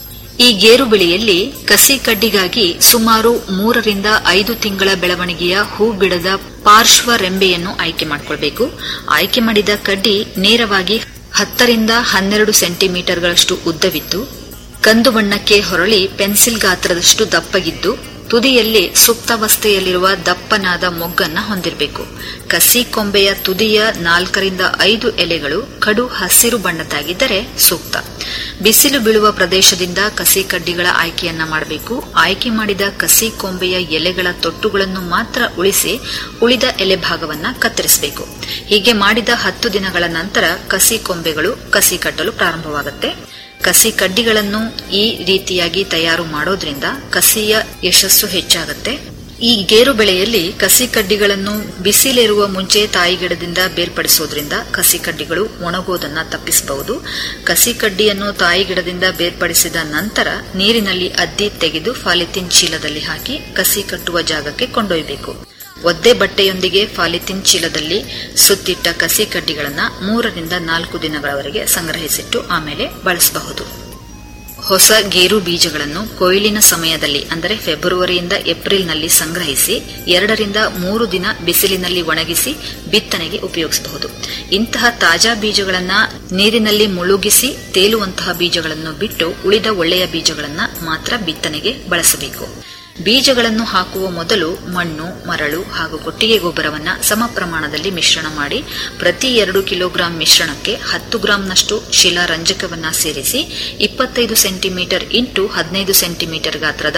ಈ ಗೇರು ಬೆಳೆಯಲ್ಲಿ ಕಸಿ ಕಡ್ಡಿಗಾಗಿ ಸುಮಾರು ಮೂರರಿಂದ ಐದು ತಿಂಗಳ ಬೆಳವಣಿಗೆಯ ಹೂ ಬಿಡದ ಪಾರ್ಶ್ವ ರೆಂಬೆಯನ್ನು ಆಯ್ಕೆ ಮಾಡಿಕೊಳ್ಬೇಕು ಆಯ್ಕೆ ಮಾಡಿದ ಕಡ್ಡಿ ನೇರವಾಗಿ ಹತ್ತರಿಂದ ಹನ್ನೆರಡು ಸೆಂಟಿಮೀಟರ್ಗಳಷ್ಟು ಉದ್ದವಿದ್ದು ಕಂದು ಬಣ್ಣಕ್ಕೆ ಹೊರಳಿ ಪೆನ್ಸಿಲ್ ಗಾತ್ರದಷ್ಟು ದಪ್ಪಗಿದ್ದು ತುದಿಯಲ್ಲಿ ಸುಪ್ತಾವಸ್ಥೆಯಲ್ಲಿರುವ ದಪ್ಪನಾದ ಮೊಗ್ಗನ್ನ ಹೊಂದಿರಬೇಕು ಕಸಿ ಕೊಂಬೆಯ ತುದಿಯ ನಾಲ್ಕರಿಂದ ಐದು ಎಲೆಗಳು ಕಡು ಹಸಿರು ಬಣ್ಣದ್ದಾಗಿದ್ದರೆ ಸೂಕ್ತ ಬಿಸಿಲು ಬೀಳುವ ಪ್ರದೇಶದಿಂದ ಕಸಿ ಕಡ್ಡಿಗಳ ಆಯ್ಕೆಯನ್ನ ಮಾಡಬೇಕು ಆಯ್ಕೆ ಮಾಡಿದ ಕಸಿ ಕೊಂಬೆಯ ಎಲೆಗಳ ತೊಟ್ಟುಗಳನ್ನು ಮಾತ್ರ ಉಳಿಸಿ ಉಳಿದ ಎಲೆ ಭಾಗವನ್ನ ಕತ್ತರಿಸಬೇಕು ಹೀಗೆ ಮಾಡಿದ ಹತ್ತು ದಿನಗಳ ನಂತರ ಕಸಿ ಕೊಂಬೆಗಳು ಕಸಿ ಕಟ್ಟಲು ಪ್ರಾರಂಭವಾಗುತ್ತೆ ಕಸಿ ಕಡ್ಡಿಗಳನ್ನು ಈ ರೀತಿಯಾಗಿ ತಯಾರು ಮಾಡೋದ್ರಿಂದ ಕಸಿಯ ಯಶಸ್ಸು ಹೆಚ್ಚಾಗುತ್ತೆ ಈ ಗೇರು ಬೆಳೆಯಲ್ಲಿ ಕಸಿ ಕಡ್ಡಿಗಳನ್ನು ಬಿಸಿಲಿರುವ ಮುಂಚೆ ತಾಯಿ ಗಿಡದಿಂದ ಬೇರ್ಪಡಿಸೋದ್ರಿಂದ ಕಸಿ ಕಡ್ಡಿಗಳು ಒಣಗೋದನ್ನ ತಪ್ಪಿಸಬಹುದು ಕಸಿ ಕಡ್ಡಿಯನ್ನು ತಾಯಿ ಗಿಡದಿಂದ ಬೇರ್ಪಡಿಸಿದ ನಂತರ ನೀರಿನಲ್ಲಿ ಅದ್ದಿ ತೆಗೆದು ಫಾಲಿಥಿನ್ ಚೀಲದಲ್ಲಿ ಹಾಕಿ ಕಸಿ ಕಟ್ಟುವ ಜಾಗಕ್ಕೆ ಕೊಂಡೊಯ್ಯಬೇಕು ಒದ್ದೆ ಬಟ್ಟೆಯೊಂದಿಗೆ ಫಾಲಿಥಿನ್ ಚೀಲದಲ್ಲಿ ಸುತ್ತಿಟ್ಟ ಕಸಿ ಕಡ್ಡಿಗಳನ್ನು ಮೂರರಿಂದ ನಾಲ್ಕು ದಿನಗಳವರೆಗೆ ಸಂಗ್ರಹಿಸಿಟ್ಟು ಆಮೇಲೆ ಬಳಸಬಹುದು ಹೊಸ ಗೇರು ಬೀಜಗಳನ್ನು ಕೊಯ್ಲಿನ ಸಮಯದಲ್ಲಿ ಅಂದರೆ ಫೆಬ್ರವರಿಯಿಂದ ಏಪ್ರಿಲ್ನಲ್ಲಿ ಸಂಗ್ರಹಿಸಿ ಎರಡರಿಂದ ಮೂರು ದಿನ ಬಿಸಿಲಿನಲ್ಲಿ ಒಣಗಿಸಿ ಬಿತ್ತನೆಗೆ ಉಪಯೋಗಿಸಬಹುದು ಇಂತಹ ತಾಜಾ ಬೀಜಗಳನ್ನು ನೀರಿನಲ್ಲಿ ಮುಳುಗಿಸಿ ತೇಲುವಂತಹ ಬೀಜಗಳನ್ನು ಬಿಟ್ಟು ಉಳಿದ ಒಳ್ಳೆಯ ಬೀಜಗಳನ್ನು ಮಾತ್ರ ಬಿತ್ತನೆಗೆ ಬಳಸಬೇಕು ಬೀಜಗಳನ್ನು ಹಾಕುವ ಮೊದಲು ಮಣ್ಣು ಮರಳು ಹಾಗೂ ಕೊಟ್ಟಿಗೆ ಗೊಬ್ಬರವನ್ನು ಸಮ ಪ್ರಮಾಣದಲ್ಲಿ ಮಿಶ್ರಣ ಮಾಡಿ ಪ್ರತಿ ಎರಡು ಕಿಲೋಗ್ರಾಂ ಮಿಶ್ರಣಕ್ಕೆ ಹತ್ತು ಗ್ರಾಂನಷ್ಟು ಶಿಲಾರಂಜಕವನ್ನ ಸೇರಿಸಿ ಇಪ್ಪತ್ತೈದು ಸೆಂಟಿಮೀಟರ್ ಇಂಟು ಹದಿನೈದು ಸೆಂಟಿಮೀಟರ್ ಗಾತ್ರದ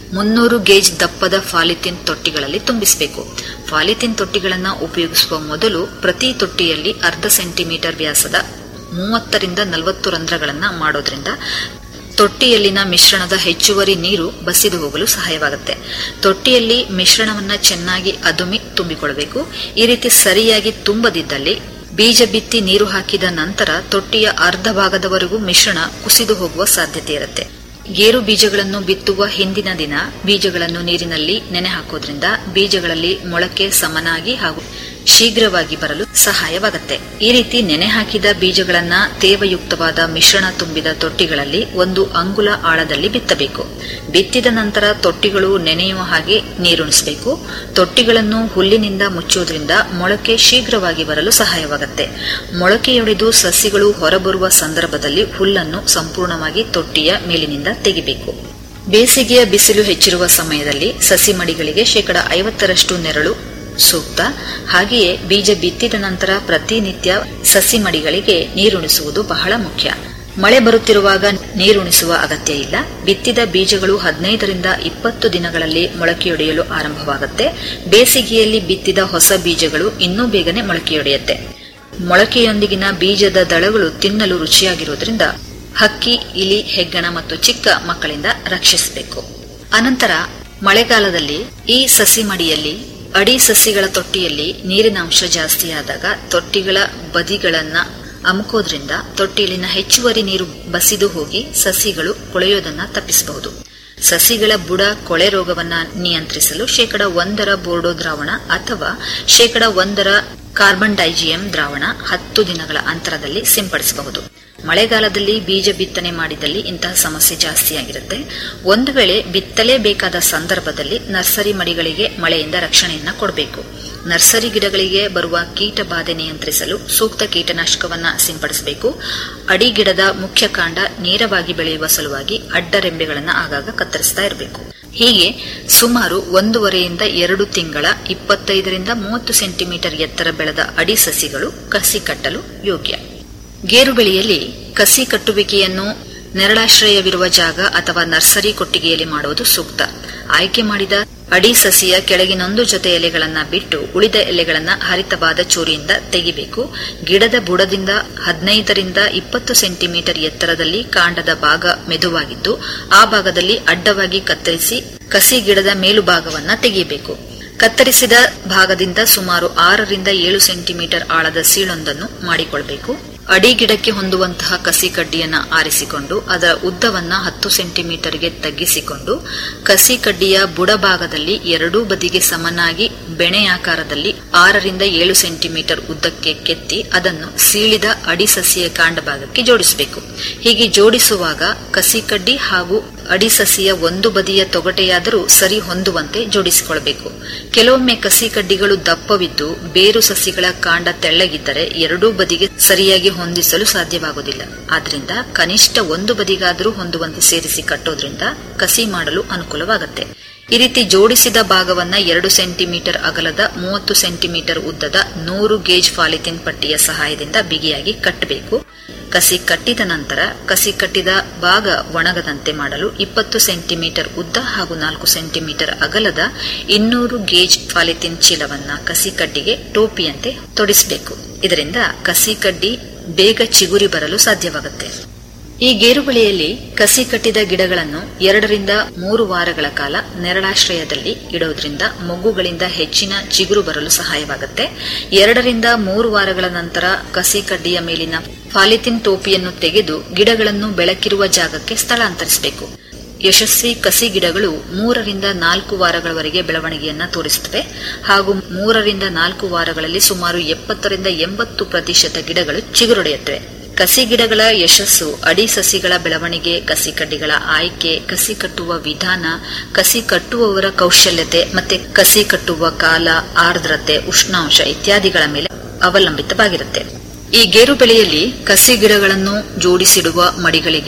ಮುನ್ನೂರು ಗೇಜ್ ದಪ್ಪದ ಫಾಲಿಥಿನ್ ತೊಟ್ಟಿಗಳಲ್ಲಿ ತುಂಬಿಸಬೇಕು ಫಾಲಿಥಿನ್ ತೊಟ್ಟಿಗಳನ್ನು ಉಪಯೋಗಿಸುವ ಮೊದಲು ಪ್ರತಿ ತೊಟ್ಟಿಯಲ್ಲಿ ಅರ್ಧ ಸೆಂಟಿಮೀಟರ್ ವ್ಯಾಸದ ಮೂವತ್ತರಿಂದ ನಲವತ್ತು ರಂಧ್ರಗಳನ್ನು ಮಾಡೋದ್ರಿಂದ ತೊಟ್ಟಿಯಲ್ಲಿನ ಮಿಶ್ರಣದ ಹೆಚ್ಚುವರಿ ನೀರು ಬಸಿದು ಹೋಗಲು ಸಹಾಯವಾಗುತ್ತೆ ತೊಟ್ಟಿಯಲ್ಲಿ ಮಿಶ್ರಣವನ್ನ ಚೆನ್ನಾಗಿ ಅದುಮಿ ತುಂಬಿಕೊಳ್ಳಬೇಕು ಈ ರೀತಿ ಸರಿಯಾಗಿ ತುಂಬದಿದ್ದಲ್ಲಿ ಬೀಜ ಬಿತ್ತಿ ನೀರು ಹಾಕಿದ ನಂತರ ತೊಟ್ಟಿಯ ಅರ್ಧ ಭಾಗದವರೆಗೂ ಮಿಶ್ರಣ ಕುಸಿದು ಹೋಗುವ ಸಾಧ್ಯತೆ ಇರುತ್ತೆ ಗೇರು ಬೀಜಗಳನ್ನು ಬಿತ್ತುವ ಹಿಂದಿನ ದಿನ ಬೀಜಗಳನ್ನು ನೀರಿನಲ್ಲಿ ನೆನೆ ಹಾಕೋದ್ರಿಂದ ಬೀಜಗಳಲ್ಲಿ ಮೊಳಕೆ ಸಮನಾಗಿ ಹಾಗೂ ಶೀಘ್ರವಾಗಿ ಬರಲು ಸಹಾಯವಾಗುತ್ತೆ ಈ ರೀತಿ ನೆನೆ ಹಾಕಿದ ಬೀಜಗಳನ್ನ ತೇವಯುಕ್ತವಾದ ಮಿಶ್ರಣ ತುಂಬಿದ ತೊಟ್ಟಿಗಳಲ್ಲಿ ಒಂದು ಅಂಗುಲ ಆಳದಲ್ಲಿ ಬಿತ್ತಬೇಕು ಬಿತ್ತಿದ ನಂತರ ತೊಟ್ಟಿಗಳು ನೆನೆಯುವ ಹಾಗೆ ನೀರುಣಿಸಬೇಕು ತೊಟ್ಟಿಗಳನ್ನು ಹುಲ್ಲಿನಿಂದ ಮುಚ್ಚುವುದರಿಂದ ಮೊಳಕೆ ಶೀಘ್ರವಾಗಿ ಬರಲು ಸಹಾಯವಾಗುತ್ತೆ ಮೊಳಕೆಯೊಡೆದು ಸಸಿಗಳು ಹೊರಬರುವ ಸಂದರ್ಭದಲ್ಲಿ ಹುಲ್ಲನ್ನು ಸಂಪೂರ್ಣವಾಗಿ ತೊಟ್ಟಿಯ ಮೇಲಿನಿಂದ ತೆಗಿಬೇಕು ಬೇಸಿಗೆಯ ಬಿಸಿಲು ಹೆಚ್ಚಿರುವ ಸಮಯದಲ್ಲಿ ಸಸಿ ಮಡಿಗಳಿಗೆ ಶೇಕಡ ಐವತ್ತರಷ್ಟು ನೆರಳು ಸೂಕ್ತ ಹಾಗೆಯೇ ಬೀಜ ಬಿತ್ತಿದ ನಂತರ ಪ್ರತಿನಿತ್ಯ ಸಸಿ ಮಡಿಗಳಿಗೆ ನೀರುಣಿಸುವುದು ಬಹಳ ಮುಖ್ಯ ಮಳೆ ಬರುತ್ತಿರುವಾಗ ನೀರುಣಿಸುವ ಅಗತ್ಯ ಇಲ್ಲ ಬಿತ್ತಿದ ಬೀಜಗಳು ಹದಿನೈದರಿಂದ ಇಪ್ಪತ್ತು ದಿನಗಳಲ್ಲಿ ಮೊಳಕೆಯೊಡೆಯಲು ಆರಂಭವಾಗುತ್ತೆ ಬೇಸಿಗೆಯಲ್ಲಿ ಬಿತ್ತಿದ ಹೊಸ ಬೀಜಗಳು ಇನ್ನೂ ಬೇಗನೆ ಮೊಳಕೆಯೊಡೆಯುತ್ತೆ ಮೊಳಕೆಯೊಂದಿಗಿನ ಬೀಜದ ದಳಗಳು ತಿನ್ನಲು ರುಚಿಯಾಗಿರುವುದರಿಂದ ಹಕ್ಕಿ ಇಲಿ ಹೆಗ್ಗಣ ಮತ್ತು ಚಿಕ್ಕ ಮಕ್ಕಳಿಂದ ರಕ್ಷಿಸಬೇಕು ಅನಂತರ ಮಳೆಗಾಲದಲ್ಲಿ ಈ ಸಸಿ ಮಡಿಯಲ್ಲಿ ಅಡಿ ಸಸಿಗಳ ತೊಟ್ಟಿಯಲ್ಲಿ ನೀರಿನ ಅಂಶ ಜಾಸ್ತಿಯಾದಾಗ ತೊಟ್ಟಿಗಳ ಬದಿಗಳನ್ನ ಅಮುಕೋದ್ರಿಂದ ತೊಟ್ಟಿಯಲ್ಲಿನ ಹೆಚ್ಚುವರಿ ನೀರು ಬಸಿದು ಹೋಗಿ ಸಸಿಗಳು ಕೊಳೆಯೋದನ್ನ ತಪ್ಪಿಸಬಹುದು ಸಸಿಗಳ ಬುಡ ಕೊಳೆ ರೋಗವನ್ನ ನಿಯಂತ್ರಿಸಲು ಶೇಕಡ ಒಂದರ ಬೋರ್ಡೋ ದ್ರಾವಣ ಅಥವಾ ಶೇಕಡ ಒಂದರ ಕಾರ್ಬನ್ ಡೈಜಿಯಂ ದ್ರಾವಣ ಹತ್ತು ದಿನಗಳ ಅಂತರದಲ್ಲಿ ಸಿಂಪಡಿಸಬಹುದು ಮಳೆಗಾಲದಲ್ಲಿ ಬೀಜ ಬಿತ್ತನೆ ಮಾಡಿದಲ್ಲಿ ಇಂತಹ ಸಮಸ್ಯೆ ಜಾಸ್ತಿಯಾಗಿರುತ್ತೆ ಒಂದು ವೇಳೆ ಬಿತ್ತಲೇಬೇಕಾದ ಸಂದರ್ಭದಲ್ಲಿ ನರ್ಸರಿ ಮಡಿಗಳಿಗೆ ಮಳೆಯಿಂದ ರಕ್ಷಣೆಯನ್ನ ಕೊಡಬೇಕು ನರ್ಸರಿ ಗಿಡಗಳಿಗೆ ಬರುವ ಕೀಟ ಬಾಧೆ ನಿಯಂತ್ರಿಸಲು ಸೂಕ್ತ ಕೀಟನಾಶಕವನ್ನ ಸಿಂಪಡಿಸಬೇಕು ಅಡಿ ಗಿಡದ ಮುಖ್ಯ ಕಾಂಡ ನೇರವಾಗಿ ಬೆಳೆಯುವ ಸಲುವಾಗಿ ಅಡ್ಡರೆಂಬೆಗಳನ್ನು ಆಗಾಗ ಕತ್ತರಿಸ್ತಾ ಇರಬೇಕು ಹೀಗೆ ಸುಮಾರು ಒಂದೂವರೆಯಿಂದ ಎರಡು ತಿಂಗಳ ಇಪ್ಪತ್ತೈದರಿಂದ ಮೂವತ್ತು ಸೆಂಟಿಮೀಟರ್ ಎತ್ತರ ಬೆಳೆದ ಅಡಿ ಸಸಿಗಳು ಕಸಿ ಕಟ್ಟಲು ಯೋಗ್ಯ ಗೇರು ಬೆಳೆಯಲ್ಲಿ ಕಸಿ ಕಟ್ಟುವಿಕೆಯನ್ನು ನೆರಳಾಶ್ರಯವಿರುವ ಜಾಗ ಅಥವಾ ನರ್ಸರಿ ಕೊಟ್ಟಿಗೆಯಲ್ಲಿ ಮಾಡುವುದು ಸೂಕ್ತ ಆಯ್ಕೆ ಮಾಡಿದ ಅಡಿ ಸಸಿಯ ಕೆಳಗಿನೊಂದು ಜೊತೆ ಎಲೆಗಳನ್ನ ಬಿಟ್ಟು ಉಳಿದ ಎಲೆಗಳನ್ನ ಹರಿತವಾದ ಚೂರಿಯಿಂದ ತೆಗಿಬೇಕು ಗಿಡದ ಬುಡದಿಂದ ಹದಿನೈದರಿಂದ ಇಪ್ಪತ್ತು ಸೆಂಟಿಮೀಟರ್ ಎತ್ತರದಲ್ಲಿ ಕಾಂಡದ ಭಾಗ ಮೆದುವಾಗಿದ್ದು ಆ ಭಾಗದಲ್ಲಿ ಅಡ್ಡವಾಗಿ ಕತ್ತರಿಸಿ ಕಸಿ ಗಿಡದ ಮೇಲುಭಾಗವನ್ನ ತೆಗೆಯಬೇಕು ಕತ್ತರಿಸಿದ ಭಾಗದಿಂದ ಸುಮಾರು ಆರರಿಂದ ಏಳು ಸೆಂಟಿಮೀಟರ್ ಆಳದ ಸೀಳೊಂದನ್ನು ಮಾಡಿಕೊಳ್ಬೇಕು ಅಡಿ ಗಿಡಕ್ಕೆ ಹೊಂದುವಂತಹ ಕಸಿ ಕಡ್ಡಿಯನ್ನ ಆರಿಸಿಕೊಂಡು ಅದರ ಉದ್ದವನ್ನ ಹತ್ತು ಸೆಂಟಿಮೀಟರ್ಗೆ ತಗ್ಗಿಸಿಕೊಂಡು ಕಸಿ ಕಡ್ಡಿಯ ಬುಡಭಾಗದಲ್ಲಿ ಎರಡೂ ಬದಿಗೆ ಸಮನಾಗಿ ಬೆಣೆಯಾಕಾರದಲ್ಲಿ ಆರರಿಂದ ಏಳು ಸೆಂಟಿಮೀಟರ್ ಉದ್ದಕ್ಕೆ ಕೆತ್ತಿ ಅದನ್ನು ಸೀಳಿದ ಅಡಿ ಸಸಿಯ ಕಾಂಡ ಭಾಗಕ್ಕೆ ಜೋಡಿಸಬೇಕು ಹೀಗೆ ಜೋಡಿಸುವಾಗ ಕಸಿ ಕಡ್ಡಿ ಹಾಗೂ ಅಡಿ ಸಸಿಯ ಒಂದು ಬದಿಯ ತೊಗಟೆಯಾದರೂ ಸರಿ ಹೊಂದುವಂತೆ ಜೋಡಿಸಿಕೊಳ್ಳಬೇಕು ಕೆಲವೊಮ್ಮೆ ಕಸಿ ಕಡ್ಡಿಗಳು ದಪ್ಪವಿದ್ದು ಬೇರು ಸಸಿಗಳ ಕಾಂಡ ತೆಳ್ಳಗಿದ್ದರೆ ಎರಡೂ ಬದಿಗೆ ಸರಿಯಾಗಿ ಹೊಂದಿಸಲು ಸಾಧ್ಯವಾಗುವುದಿಲ್ಲ ಆದ್ರಿಂದ ಕನಿಷ್ಠ ಒಂದು ಬದಿಗಾದರೂ ಹೊಂದುವಂತೆ ಸೇರಿಸಿ ಕಟ್ಟೋದ್ರಿಂದ ಕಸಿ ಮಾಡಲು ಅನುಕೂಲವಾಗುತ್ತೆ ಈ ರೀತಿ ಜೋಡಿಸಿದ ಭಾಗವನ್ನ ಎರಡು ಸೆಂಟಿಮೀಟರ್ ಅಗಲದ ಮೂವತ್ತು ಸೆಂಟಿಮೀಟರ್ ಉದ್ದದ ನೂರು ಗೇಜ್ ಫಾಲಿಥಿನ್ ಪಟ್ಟಿಯ ಸಹಾಯದಿಂದ ಬಿಗಿಯಾಗಿ ಕಟ್ಟಬೇಕು ಕಸಿ ಕಟ್ಟಿದ ನಂತರ ಕಸಿ ಕಟ್ಟಿದ ಭಾಗ ಒಣಗದಂತೆ ಮಾಡಲು ಇಪ್ಪತ್ತು ಸೆಂಟಿಮೀಟರ್ ಉದ್ದ ಹಾಗೂ ನಾಲ್ಕು ಸೆಂಟಿಮೀಟರ್ ಅಗಲದ ಇನ್ನೂರು ಗೇಜ್ ಫಾಲಿಥಿನ್ ಚೀಲವನ್ನ ಕಸಿ ಕಡ್ಡಿಗೆ ಟೋಪಿಯಂತೆ ತೊಡಿಸಬೇಕು ಇದರಿಂದ ಕಸಿ ಕಡ್ಡಿ ಬೇಗ ಚಿಗುರಿ ಬರಲು ಸಾಧ್ಯವಾಗುತ್ತೆ ಈ ಗೇರು ಬೆಳೆಯಲ್ಲಿ ಕಸಿ ಕಟ್ಟಿದ ಗಿಡಗಳನ್ನು ಎರಡರಿಂದ ಮೂರು ವಾರಗಳ ಕಾಲ ನೆರಳಾಶ್ರಯದಲ್ಲಿ ಇಡೋದ್ರಿಂದ ಮೊಗ್ಗುಗಳಿಂದ ಹೆಚ್ಚಿನ ಚಿಗುರು ಬರಲು ಸಹಾಯವಾಗುತ್ತೆ ಎರಡರಿಂದ ಮೂರು ವಾರಗಳ ನಂತರ ಕಸಿ ಕಡ್ಡಿಯ ಮೇಲಿನ ಫಾಲಿಥಿನ್ ಟೋಪಿಯನ್ನು ತೆಗೆದು ಗಿಡಗಳನ್ನು ಬೆಳಕಿರುವ ಜಾಗಕ್ಕೆ ಸ್ಥಳಾಂತರಿಸಬೇಕು ಯಶಸ್ವಿ ಕಸಿ ಗಿಡಗಳು ಮೂರರಿಂದ ನಾಲ್ಕು ವಾರಗಳವರೆಗೆ ಬೆಳವಣಿಗೆಯನ್ನ ತೋರಿಸುತ್ತವೆ ಹಾಗೂ ಮೂರರಿಂದ ನಾಲ್ಕು ವಾರಗಳಲ್ಲಿ ಸುಮಾರು ಎಪ್ಪತ್ತರಿಂದ ಎಂಬತ್ತು ಪ್ರತಿಶತ ಗಿಡಗಳು ಚಿಗುರೊಡೆಯುತ್ತವೆ ಕಸಿ ಗಿಡಗಳ ಯಶಸ್ಸು ಅಡಿ ಸಸಿಗಳ ಬೆಳವಣಿಗೆ ಕಸಿ ಕಡ್ಡಿಗಳ ಆಯ್ಕೆ ಕಸಿ ಕಟ್ಟುವ ವಿಧಾನ ಕಸಿ ಕಟ್ಟುವವರ ಕೌಶಲ್ಯತೆ ಮತ್ತೆ ಕಸಿ ಕಟ್ಟುವ ಕಾಲ ಆರ್ದ್ರತೆ ಉಷ್ಣಾಂಶ ಇತ್ಯಾದಿಗಳ ಮೇಲೆ ಅವಲಂಬಿತವಾಗಿರುತ್ತೆ ಈ ಗೇರು ಬೆಳೆಯಲ್ಲಿ ಕಸಿ ಗಿಡಗಳನ್ನು ಜೋಡಿಸಿಡುವ ಮಡಿಗಳಿಗೆ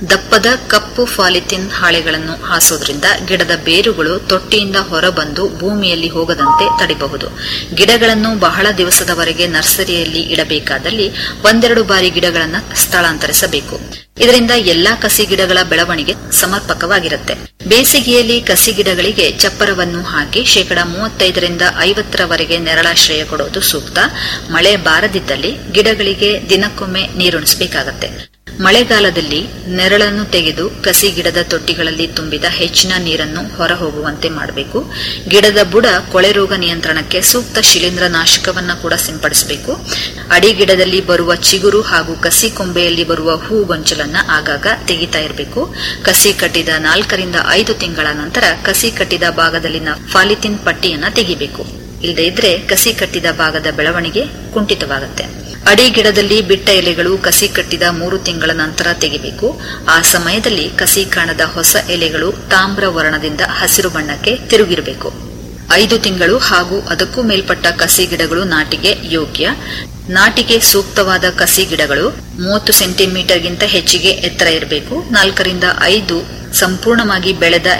ದಪ್ಪದ ಕಪ್ಪು ಫಾಲಿಥಿನ್ ಹಾಳೆಗಳನ್ನು ಹಾಸೋದ್ರಿಂದ ಗಿಡದ ಬೇರುಗಳು ತೊಟ್ಟಿಯಿಂದ ಹೊರಬಂದು ಭೂಮಿಯಲ್ಲಿ ಹೋಗದಂತೆ ತಡೆಯಬಹುದು ಗಿಡಗಳನ್ನು ಬಹಳ ದಿವಸದವರೆಗೆ ನರ್ಸರಿಯಲ್ಲಿ ಇಡಬೇಕಾದಲ್ಲಿ ಒಂದೆರಡು ಬಾರಿ ಗಿಡಗಳನ್ನು ಸ್ಥಳಾಂತರಿಸಬೇಕು ಇದರಿಂದ ಎಲ್ಲಾ ಕಸಿ ಗಿಡಗಳ ಬೆಳವಣಿಗೆ ಸಮರ್ಪಕವಾಗಿರುತ್ತೆ ಬೇಸಿಗೆಯಲ್ಲಿ ಕಸಿ ಗಿಡಗಳಿಗೆ ಚಪ್ಪರವನ್ನು ಹಾಕಿ ಶೇಕಡ ಮೂವತ್ತೈದರಿಂದ ಐವತ್ತರವರೆಗೆ ನೆರಳಾಶ್ರಯ ಕೊಡುವುದು ಸೂಕ್ತ ಮಳೆ ಬಾರದಿದ್ದಲ್ಲಿ ಗಿಡಗಳಿಗೆ ದಿನಕ್ಕೊಮ್ಮೆ ನೀರುಣಿಸಬೇಕಾಗತ್ತೆ ಮಳೆಗಾಲದಲ್ಲಿ ನೆರಳನ್ನು ತೆಗೆದು ಕಸಿ ಗಿಡದ ತೊಟ್ಟಿಗಳಲ್ಲಿ ತುಂಬಿದ ಹೆಚ್ಚಿನ ನೀರನ್ನು ಹೊರಹೋಗುವಂತೆ ಮಾಡಬೇಕು ಗಿಡದ ಬುಡ ಕೊಳೆ ರೋಗ ನಿಯಂತ್ರಣಕ್ಕೆ ಸೂಕ್ತ ಶಿಲೀಂಧ್ರ ನಾಶಕವನ್ನ ಕೂಡ ಸಿಂಪಡಿಸಬೇಕು ಅಡಿ ಗಿಡದಲ್ಲಿ ಬರುವ ಚಿಗುರು ಹಾಗೂ ಕಸಿ ಕೊಂಬೆಯಲ್ಲಿ ಬರುವ ಹೂ ಗೊಂಚಲನ್ನ ಆಗಾಗ ತೆಗಿತಾ ಇರಬೇಕು ಕಸಿ ಕಟ್ಟಿದ ನಾಲ್ಕರಿಂದ ಐದು ತಿಂಗಳ ನಂತರ ಕಸಿ ಕಟ್ಟಿದ ಭಾಗದಲ್ಲಿನ ಫಾಲಿಥಿನ್ ಪಟ್ಟಿಯನ್ನ ತೆಗಿಬೇಕು ಇಲ್ಲದೇ ಇದ್ರೆ ಕಸಿ ಕಟ್ಟಿದ ಭಾಗದ ಬೆಳವಣಿಗೆ ಕುಂಠಿತವಾಗುತ್ತೆ ಅಡಿ ಗಿಡದಲ್ಲಿ ಬಿಟ್ಟ ಎಲೆಗಳು ಕಸಿ ಕಟ್ಟಿದ ಮೂರು ತಿಂಗಳ ನಂತರ ತೆಗಿಬೇಕು ಆ ಸಮಯದಲ್ಲಿ ಕಸಿ ಕಾಣದ ಹೊಸ ಎಲೆಗಳು ತಾಮ್ರ ವರ್ಣದಿಂದ ಹಸಿರು ಬಣ್ಣಕ್ಕೆ ತಿರುಗಿರಬೇಕು ಐದು ತಿಂಗಳು ಹಾಗೂ ಅದಕ್ಕೂ ಮೇಲ್ಪಟ್ಟ ಕಸಿ ಗಿಡಗಳು ನಾಟಿಗೆ ಯೋಗ್ಯ ನಾಟಿಗೆ ಸೂಕ್ತವಾದ ಕಸಿ ಗಿಡಗಳು ಮೂವತ್ತು ಸೆಂಟಿಮೀಟರ್ಗಿಂತ ಹೆಚ್ಚಿಗೆ ಎತ್ತರ ಇರಬೇಕು ನಾಲ್ಕರಿಂದ ಐದು ಸಂಪೂರ್ಣವಾಗಿ ಬೆಳೆದ